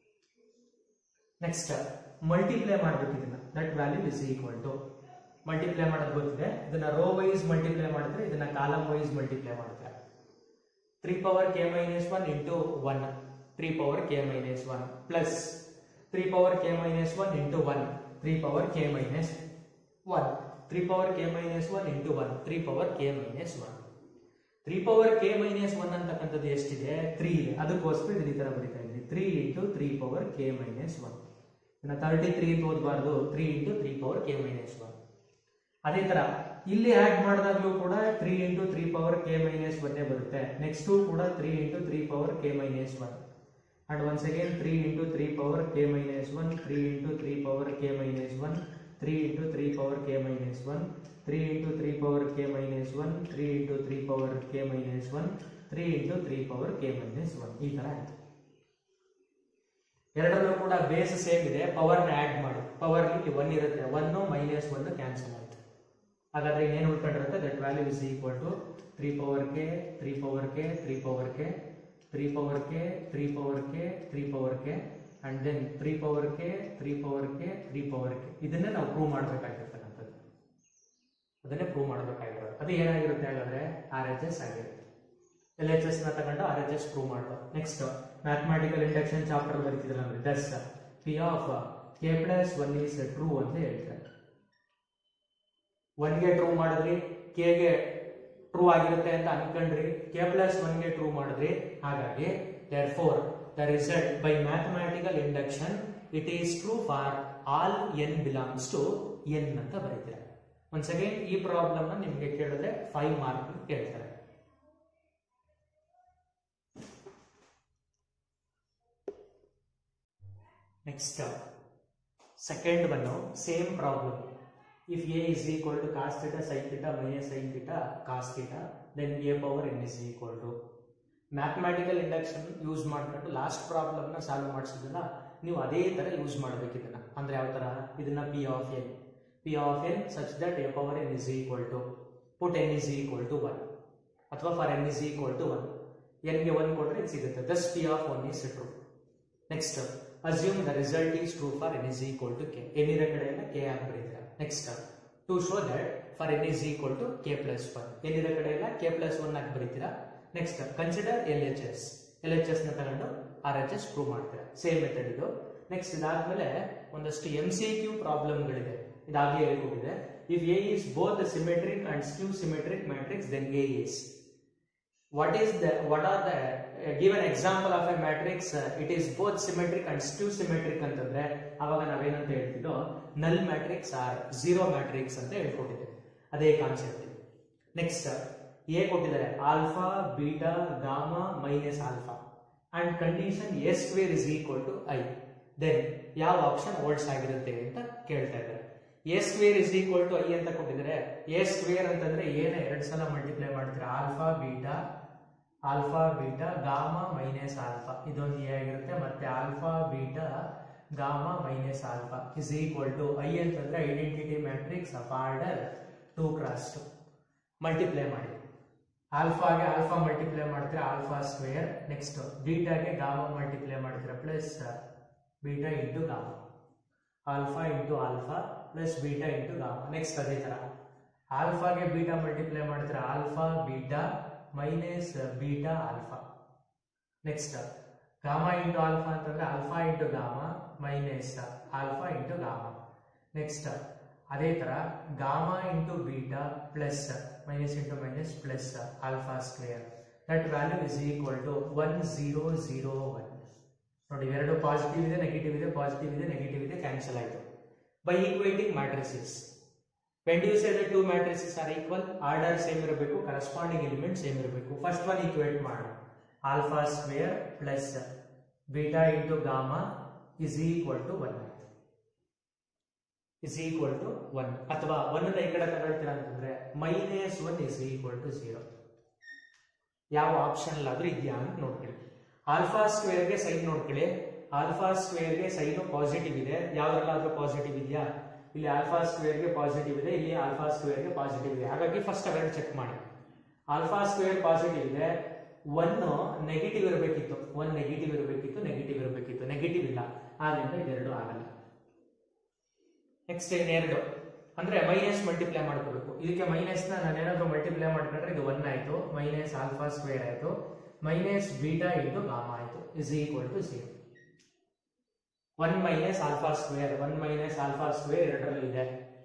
next multiply ಮಾಡ್ಬೇಕು ಇದನ್ನ that value is equal to multiply ಮಾಡೋದು ಗೊತ್ತಿದೆ ಇದನ್ನ ರೋ ವೈಸ್ ಮಲ್ಟಿಪ್ಲೈ ಮಾಡಿದ್ರೆ ಇದನ್ನ ಕಾಲಮ್ ವೈಸ್ ಮಲ್ಟಿಪ್ಲೈ ಮಾಡ್ತಾರೆ three power K minus one into one three power K minus one plus three power K minus one into one three power K minus one three power K minus one into one three power K minus one three power K minus one ಅಂತಕ್ಕಂಥದ್ದು ಎಷ್ಟಿದೆ three ಇದೆ ಅದಕ್ಕೋಸ್ಕರ ಇದು ಈ ತರ ಬರೀತಾ ಇದ್ವಿ three into three power K minus one ಇನ್ನು ತರ್ಟಿ ತ್ರೀ ಅಂತ ಓದಬಾರ್ದು three into three power K minus one ಅದೇ ತರ ಇಲ್ಲಿ ಆಡ್ ಮಾಡಿದಾಗ್ಲೂ ಕೂಡ three into three power K minus ಒನ್ನೇ ಬರುತ್ತೆ ನೆಕ್ಸ್ಟ್ ಕೂಡ three into three power K minus one and once again three into three power K minus one three into three power K minus one three into three power K minus one three into three power K minus one three into three power K minus one three into three power K minus one ಈ ತರ ಆಯ್ತು ಎರಡರಲ್ಲೂ ಕೂಡ base same ಇದೆ power ನ add ಮಾಡಿ power ಇಲ್ಲಿ one ಇರುತ್ತೆ ಒನ್ ಮೈನಸ್ ಒನ್ ಕ್ಯಾನ್ಸಲ್ ಆಯ್ತು ಹಾಗಾದ್ರೆ ಇನ್ನೇನು ಉಳ್ಕೊಂಡಿರುತ್ತೆ that value is equal to three power K three power K three power K three power K three power K three power K and then three power K three power K three power K ಇದನ್ನೇ ನಾವು prove ಮಾಡಬೇಕಾಗಿರ್ತಕ್ಕಂಥದ್ದು ಅದನ್ನೇ prove ಮಾಡಬೇಕಾಗಿರೋದು ಅದು ಏನಾಗಿರುತ್ತೆ ಹಾಗಾದ್ರೆ R H S ಆಗಿರುತ್ತೆ L H S ನ ತಗೊಂಡು ಆರ್ ಎಚ್ ಎಸ್ ಪ್ರೂವ್ ಮಾಡೋದು ನೆಕ್ಸ್ಟ್ ಮ್ಯಾಥಮೆಟಿಕಲ್ ಇಂಡಕ್ಷನ್ ಚಾಪ್ಟರ್ ಬರೀತಿದ್ರೆ ನಮಗೆ thus P of K plus one is true ಅಂತ ಹೇಳ್ತಾರೆ ಒನ್ಗೆ ಟ್ರೂ ಮಾಡಿದ್ರಿ ಕೆಗೆ ಟ್ರೂ ಆಗಿರುತ್ತೆ ಅಂತ ಅನ್ಕೊಂಡ್ರಿ ಕೆ ಪ್ಲಸ್ ಒನ್ಗೆ ಟ್ರೂ ಮಾಡಿದ್ರಿ ಹಾಗಾಗಿ therefore the result by mathematical induction it is true for all N belongs to N ಅಂತ ಬರೀತಾರೆ ಒನ್ಸ್ ಅಗೇನ್ ಈ ಪ್ರಾಬ್ಲಮ್ ನಿಮಗೆ ಕೇಳಿದ್ರೆ ಫೈವ್ ಮಾರ್ಕ್ ಕೇಳ್ತಾರೆ ನೆಕ್ಸ್ಟ್ ಸೆಕೆಂಡ್ ಬನ್ನು same problem if a is equal to cos theta sin theta minus sin theta cos theta then a power n is equal to mathematical induction use ಮಾಡ್ಕೊಂಡು last ಪ್ರಾಬ್ಲಮ್ನ solve ಮಾಡಿಸಿದನ್ನ ನೀವು ಅದೇ ಥರ use ಮಾಡಬೇಕು ಇದನ್ನ ಅಂದ್ರೆ ಯಾವ ಥರ ಇದನ್ನ P of N P of N such that A power N is equal to put N is equal to one ಅಥವಾ for N is equal to one ಎನ್ಗೆ ಒನ್ ಕೊಟ್ಟರೆ ಇದು ಸಿಗುತ್ತೆ thus P of one is true next assume the result is true for N is equal to K N ಇರೋ ಕಡೆ ಎಲ್ಲ K ಆಗಿ ಬರೀತೀರಾ next to show that for N is equal to K plus one N ಇರೋ ಕಡೆ ಎಲ್ಲ K plus one ಆಗಿ ಬರೀತೀರಾ next consider L H S L H S ನ ತಗೊಂಡು ಆರ್ ಎಚ್ ಎಸ್ ಪ್ರೂವ್ ಮಾಡ್ತೀರಾ ಸೇಮ್ ಮೆಥಡ್ ಇದು ನೆಕ್ಸ್ಟ್ ಇದಾದ್ಮೇಲೆ ಒಂದಷ್ಟು ಎಂ ಸಿ ಕ್ಯೂ ಪ್ರಾಬ್ಲಮ್ಗಳಿದೆ ಇದಾಗಲೇ ಹೇಳ್ಕೊಟ್ಟಿದೆ if A is both symmetric and skew symmetric matrix then A is what is the what are the uh, give an example of a matrix uh, it is both symmetric and skew symmetric ಅಂತಂದ್ರೆ ಅವಾಗ ನಾವೇನಂತ ಹೇಳ್ತಿದ್ದೋ ನಲ್ matrix R zero matrix ಅಂತ ಹೇಳ್ಕೊಟ್ಟಿದೆ ಅದೇ concept next A ಕೊಟ್ಟಿದ್ದಾರೆ alpha beta gamma minus alpha and condition A square is equal to I then ಯಾವ option holds ಆಗಿರುತ್ತೆ ಅಂತ ಕೇಳ್ತಾ ಇದ್ದಾರೆ A square is equal to I ಅಂತ ಕೊಟ್ಟಿದ್ದಾರೆ ಎ ಸ್ಕ್ವೇರ್ ಅಂತಂದ್ರೆ ಏನ ಎರಡು ಸಲ ಮಲ್ಟಿಪ್ಲೈ ಮಾಡ್ತೀರಾ alpha beta alpha beta gamma minus alpha ಇದೊಂದು ಎ ಆಗಿರುತ್ತೆ ಮತ್ತೆ alpha beta gamma minus alpha is equal to I ಅಂತಂದ್ರೆ identity matrix of order two cross two multiply ಮಾಡಿ ಆಲ್ಫಾಗೆ ಆಲ್ಫಾ ಮಲ್ಟಿಪ್ಲೈ ಮಾಡ್ತೀರಾ ಆಲ್ಫಾ ಸ್ಕ್ವೇರ್ ನೆಕ್ಸ್ಟ್ ಬೀಟಾಗೆ gamma multiply ಮಾಡ್ತೀರಾ plus beta into gamma alpha into alpha plus beta into gamma next ಅದೇ ತರ ಆಲ್ಫಾಗೆ beta multiply ಮಾಡ್ತೀರಾ alpha beta minus beta alpha next gamma into alpha ಅಂತಂದ್ರೆ alpha into gamma minus alpha into gamma next ಅದೇ ತರ gamma into beta plus minus into minus plus alpha square that value is equal to one zero zero one ನೋಡಿ ಎರಡು positive ಇದೆ negative ಇದೆ positive ಇದೆ negative ಇದೆ cancel ಆಯಿತು by equating matrices when you say two matrices are equal order same ಇರಬೇಕು corresponding element same ಇರಬೇಕು first one equate ಮಾಡೋಣ alpha square plus beta into gamma is equal to one is equal to one ಅಥವಾ one ಈ ಕಡೆ ತಗೊಳ್ತೀರಾ ಅಂತಂದ್ರೆ minus one is equal to zero ಯಾವ option ಆದ್ರೂ ಇದೆಯಾ ಅಂತ ನೋಡ್ಕೊಳ್ಳಿ ಆಲ್ಫಾ ಸ್ಕ್ವೇರ್ಗೆ ಸೈನ್ ನೋಡ್ಕೊಳ್ಳಿ ಆಲ್ಫಾ ಸ್ಕ್ವೇರ್ಗೆ ಸೈನು ಪಾಸಿಟಿವ್ ಇದೆ ಯಾವ್ದ್ರಲ್ಲಾದ್ರೂ ಪಾಸಿಟಿವ್ ಇದೆಯಾ ಇಲ್ಲಿ ಆಲ್ಫಾ ಸ್ಕ್ವೇರ್ಗೆ ಪಾಸಿಟಿವ್ ಇದೆ ಇಲ್ಲಿ ಆಲ್ಫಾ ಸ್ಕ್ವೇರ್ಗೆ ಪಾಸಿಟಿವ್ ಇದೆ ಹಾಗಾಗಿ ಫಸ್ಟ್ ಅವೆರಡು ಚೆಕ್ ಮಾಡಿ ಆಲ್ಫಾ ಸ್ಕ್ವೇರ್ ಪಾಸಿಟಿವ್ ಇದೆ ಒನ್ ನೆಗೆಟಿವ್ ಇರಬೇಕಿತ್ತು ಒನ್ ನೆಗೆಟಿವ್ ಇರಬೇಕಿತ್ತು ನೆಗೆಟಿವ್ ಇರಬೇಕಿತ್ತು ನೆಗೆಟಿವ್ ಇಲ್ಲ ಆದ್ರಿಂದ ಇದೆರಡು ಆಗಲ್ಲ ನೆಕ್ಸ್ಟ್ ಇನ್ನೆರಡು ಅಂದ್ರೆ ಮೈನಸ್ ಮಲ್ಟಿಪ್ಲೈ ಮಾಡ್ಕೋಬೇಕು ಇದಕ್ಕೆ ಮೈನಸ್ ನ ನಾನು ಏನಾದ್ರು ಮಲ್ಟಿಪ್ಲೈ ಮಾಡ್ಕೊಂಡ್ರೆ ಇದು ಒನ್ ಆಯ್ತು ಮೈನಸ್ ಆಲ್ಫಾ ಸ್ಕ್ವೇರ್ ಆಯ್ತು ಮೈನಸ್ ಬೀಟಾ ಇಂಟು ಗಾಮಾ ಆಯ್ತು is equal to zero one minus alpha square one minus alpha square ಎರಡರಲ್ಲಿ ಇದೆ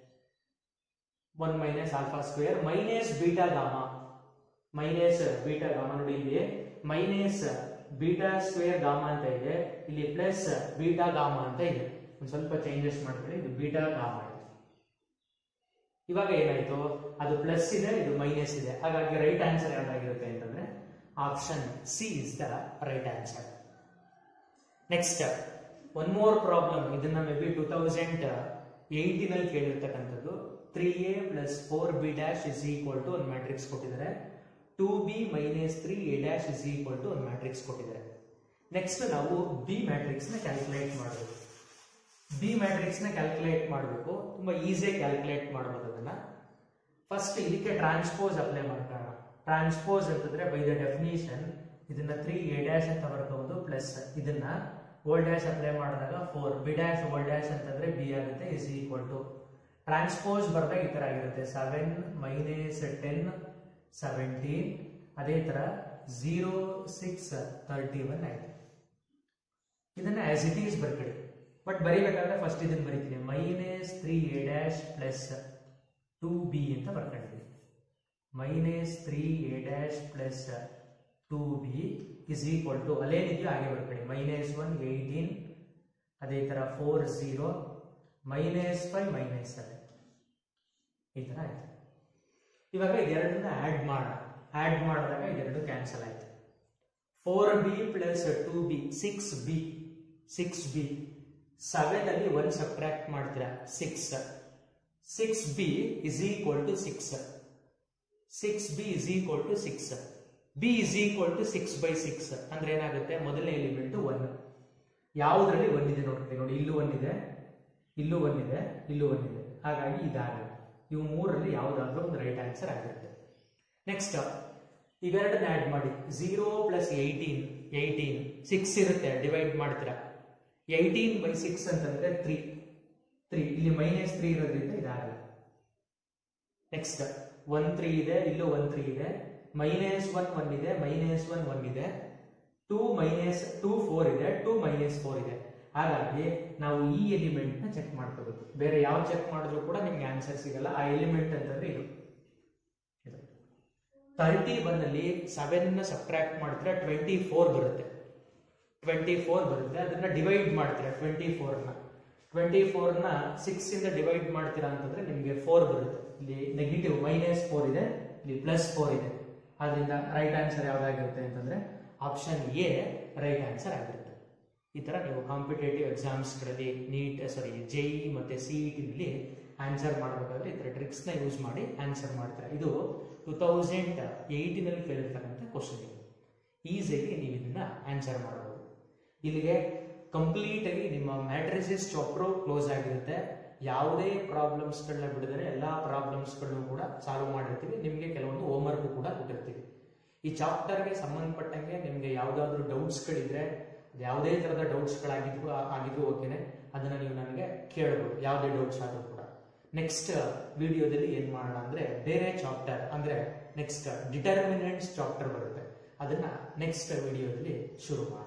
one minus alpha square minus beta gamma minus beta gamma ನೋಡಿ ಇಲ್ಲಿ minus beta square gamma ಅಂತ ಇದೆ ಇಲ್ಲಿ plus beta gamma ಅಂತ ಇದೆ ಒಂದು ಸ್ವಲ್ಪ ಚೇಂಜಸ್ ಮಾಡ್ಕೊಳ್ಳಿ ಇದು ಬೀಟಾ ಗಾಮಾ ಇದೆ ಇವಾಗ ಏನಾಯ್ತು ಅದು ಪ್ಲಸ್ ಇದೆ ಇದು ಮೈನಸ್ ಇದೆ ಹಾಗಾಗಿ ರೈಟ್ ಆನ್ಸರ್ ಯಾವ್ದಾಗಿರುತ್ತೆ ಅಂತಂದ್ರೆ option C is the right answer next one more problem ಇದನ್ನ ಮೇ ಬಿ ಟೂ ತೌಸಂಡ್ ಏಯ್ಟೀನಲ್ಲಿ ಕೇಳಿರ್ತಕ್ಕಂಥದ್ದು three A plus four B dash is equal to ಒಂದು ಮ್ಯಾಟ್ರಿಕ್ಸ್ ಕೊಟ್ಟಿದ್ದಾರೆ two B minus three A dash is equal to ಒಂದು matrix ಕೊಟ್ಟಿದ್ದಾರೆ next ನಾವು B matrix ನ calculate ಮಾಡಬೇಕು ಬಿ ಮ್ಯಾಟ್ರಿಕ್ಸ್ ನ ಕ್ಯಾಲ್ಕುಲೇಟ್ ಮಾಡಬೇಕು ತುಂಬಾ ಈಸಿಯಾಗಿ ಕ್ಯಾಲ್ಕುಲೇಟ್ ಮಾಡ್ಬೋದು ಅದನ್ನ ಫಸ್ಟ್ ಇದಕ್ಕೆ ಟ್ರಾನ್ಸ್ಪೋಸ್ ಅಪ್ಲೈ ಮಾಡ್ಕೊಳ್ಳೋಣ ಟ್ರಾನ್ಸ್ಪೋಸ್ ಅಂತಂದ್ರೆ ಬೈ ದ ಡೆಫಿನಿಷನ್ ಇದನ್ನ ತ್ರೀ ಎ ಡ್ಯಾಶ್ ಅಂತ ಬರ್ಕೋಬಹುದು ಪ್ಲಸ್ ಇದನ್ನ ಓಲ್ ಡ್ಯಾಶ್ ಅಪ್ಲೈ ಮಾಡಿದಾಗ four B dash whole dash ಅಂತಂದ್ರೆ ಬಿ ಆಗುತ್ತೆ ಇಸ್ ಈಕ್ವಲ್ ಟು ಟ್ರಾನ್ಸ್ಪೋಸ್ ಬರ್ದಾಗ ಈ ತರ ಆಗಿರುತ್ತೆ ಸೆವೆನ್ ಮೈನಸ್ ಟೆನ್ ಸೆವೆಂಟೀನ್ ಅದೇ ತರ ಝೀರೋ ಸಿಕ್ಸ್ ತರ್ಟಿ ಒನ್ ಆಯ್ತು ಇದನ್ನ ಆಸ್ ಇಟ್ ಈಸ್ ಬರ್ಕೊಳ್ಳಿ ಬಟ್ ಬರಿಬೇಕಾದ್ರೆ ಫಸ್ಟ್ ಇದನ್ನ ಬರಿತೀನಿ minus three A dash plus two B ಅಂತ ಬರ್ಕೊಂಡಿದ್ದೀನಿ minus three A dash plus two B is equal to ಅಲ್ಲೇನಿದೆಯೋ ಹಾಗೆ ಬರ್ಕೊಳ್ಳಿ ಮೈನಸ್ ಒನ್ ಏಯ್ಟೀನ್ ಅದೇ ಥರ four zero minus five minus seven ಈ ಥರ ಆಯ್ತು ಇವಾಗ ಇದೆರಡನ್ನ ಆ್ಯಡ್ ಮಾಡೋಣ ಆ್ಯಡ್ ಮಾಡಿದಾಗ ಇದೆರಡು ಕ್ಯಾನ್ಸಲ್ ಆಯ್ತು four B plus two B six B six B seven ಅಲ್ಲಿ ಒನ್ ಸಬ್ಟ್ರಾಕ್ಟ್ ಮಾಡ್ತೀರಾ six six B is equal to six six B is equal to six B is equal to six by six ಅಂದ್ರೆ ಏನಾಗುತ್ತೆ ಮೊದಲನೇ element one ಯಾವುದ್ರಲ್ಲಿ one ಇದೆ ನೋಡ್ತೀವಿ ನೋಡಿ ಇಲ್ಲೂ ಒನ್ ಇದೆ ಇಲ್ಲೂ ಒನ್ ಇದೆ ಇಲ್ಲೂ ಒನ್ ಇದೆ ಹಾಗಾಗಿ ಇದಾಗಲ್ಲ ಇವು ಮೂರಲ್ಲಿ ಯಾವುದಾದ್ರೂ ಒಂದು ರೈಟ್ ಆನ್ಸರ್ ಆಗಿರುತ್ತೆ ನೆಕ್ಸ್ಟ್ ಇವೆರಡನ್ನ ಆ್ಯಡ್ ಮಾಡಿ zero plus eighteen eighteen six ಇರುತ್ತೆ ಡಿವೈಡ್ ಮಾಡ್ತೀರಾ ಏಯ್ಟೀನ್ ಬೈ ಸಿಕ್ಸ್ ಅಂತಂದ್ರೆ ತ್ರೀ ತ್ರೀ ಇಲ್ಲಿ ಮೈನಸ್ ತ್ರೀ ಇರೋದ್ರಿಂದ ಇದಾಗಲ್ಲ ನೆಕ್ಸ್ಟ್ ಒನ್ ತ್ರೀ ಇದೆ ಇಲ್ಲೂ ಒನ್ ತ್ರೀ ಇದೆ ಮೈನಸ್ ಒನ್ ಒನ್ ಇದೆ ಮೈನಸ್ ಒನ್ ಒನ್ ಇದೆ ಟೂ ಮೈನಸ್ ಟೂ ಫೋರ್ ಇದೆ ಟೂ ಮೈನಸ್ ಫೋರ್ ಇದೆ ಹಾಗಾಗಿ ನಾವು ಈ ಎಲಿಮೆಂಟ್ ನ ಚೆಕ್ ಮಾಡ್ಕೋಬೇಕು ಬೇರೆ ಯಾವ ಚೆಕ್ ಮಾಡಿದ್ರು ಕೂಡ ನಿಮ್ಗೆ ಆನ್ಸರ್ ಸಿಗಲ್ಲ ಆ ಎಲಿಮೆಂಟ್ ಅಂತಂದ್ರೆ ಇದು ತರ್ಟಿ ಬಂದಲ್ಲಿ ಸೆವೆನ್ ನ ಸಬ್ಟ್ರಾಕ್ಟ್ ಮಾಡಿದ್ರೆ ಟ್ವೆಂಟಿ ಫೋರ್ ಬರುತ್ತೆ ಟ್ವೆಂಟಿ ಫೋರ್ ಬರುತ್ತೆ ಅದನ್ನ ಡಿವೈಡ್ ಮಾಡ್ತೀರಾ ಟ್ವೆಂಟಿ ಫೋರ್ ನ ಟ್ವೆಂಟಿ ಫೋರ್ ನ ಸಿಕ್ಸ್ ಇಂದ ಡಿವೈಡ್ ಮಾಡ್ತೀರಾ ಅಂತಂದ್ರೆ ನಿಮ್ಗೆ ಫೋರ್ ಬರುತ್ತೆ ಇಲ್ಲಿ ನೆಗೆಟಿವ್ ಮೈನಸ್ ಫೋರ್ ಇದೆ ಇಲ್ಲಿ ಪ್ಲಸ್ ಫೋರ್ ಇದೆ ಅದರಿಂದ ರೈಟ್ ಆನ್ಸರ್ ಯಾವ್ದಾಗಿರುತ್ತೆ ಅಂತಂದ್ರೆ ಆಪ್ಷನ್ ಎ ರೈಟ್ ಆನ್ಸರ್ ಆಗಿರುತ್ತೆ ಈ ತರ ನೀವು ಕಾಂಪಿಟೇಟಿವ್ ಎಕ್ಸಾಮ್ಸ್ಗಳಲ್ಲಿ ನೀಟ್ ಸಾರಿ ಜೆಇ ಮತ್ತೆ ಸಿಇಟಿನಲ್ಲಿ ಆನ್ಸರ್ ಮಾಡಬೇಕಾದ್ರೆ ಈ ತರ ಟ್ರಿಕ್ಸ್ ನ ಯೂಸ್ ಮಾಡಿ ಆನ್ಸರ್ ಮಾಡ್ತಾರೆ ಇದು ಟೂ ತೌಸಂಡ್ ಏಯ್ಟಿನಲ್ಲಿ ಕೇಳಿರ್ತಕ್ಕಂಥ ಕ್ವಶನ್ ಇದು ಈಸಿಯಾಗಿ ನೀವು ಇದನ್ನ ಆನ್ಸರ್ ಮಾಡಬಹುದು ಇಲ್ಲಿಗೆ ಕಂಪ್ಲೀಟ್ ಆಗಿ ನಿಮ್ಮ ಮ್ಯಾಟ್ರಿಸಿಸ್ ಚಾಪ್ಟರ್ ಕ್ಲೋಸ್ ಆಗಿರುತ್ತೆ ಯಾವುದೇ ಪ್ರಾಬ್ಲಮ್ಸ್ಗಳನ್ನ ಬಿಡದರೆ ಎಲ್ಲಾ ಪ್ರಾಬ್ಲಮ್ಸ್ಗಳನ್ನು ಕೂಡ ಸಾಲ್ವ್ ಮಾಡಿರ್ತೀವಿ ನಿಮಗೆ ಕೆಲವೊಂದು ಹೋಮ್ವರ್ಕ್ ಕೂಡ ಕೊಟ್ಟಿರ್ತೀವಿ ಈ ಚಾಪ್ಟರ್ಗೆ ಸಂಬಂಧಪಟ್ಟಂಗೆ ನಿಮಗೆ ಯಾವುದಾದ್ರೂ ಡೌಟ್ಸ್ಗಳಿದ್ರೆ ಯಾವುದೇ ತರದ ಡೌಟ್ಸ್ಗಳಾಗಿದ್ವು ಆಗಿದ್ರು ಓಕೆನೆ ಅದನ್ನ ನೀವು ನನಗೆ ಕೇಳಬಹುದು ಯಾವುದೇ ಡೌಟ್ಸ್ ಆದ್ರೂ ಕೂಡ ನೆಕ್ಸ್ಟ್ ವಿಡಿಯೋದಲ್ಲಿ ಏನ್ ಮಾಡೋಣ ಅಂದ್ರೆ ಬೇರೆ ಚಾಪ್ಟರ್ ಅಂದ್ರೆ ನೆಕ್ಸ್ಟ್ ಡಿಟರ್ಮಿನೆಂಟ್ಸ್ ಚಾಪ್ಟರ್ ಬರುತ್ತೆ ಅದನ್ನ ನೆಕ್ಸ್ಟ್ ವಿಡಿಯೋದಲ್ಲಿ ಶುರು ಮಾಡೋಣ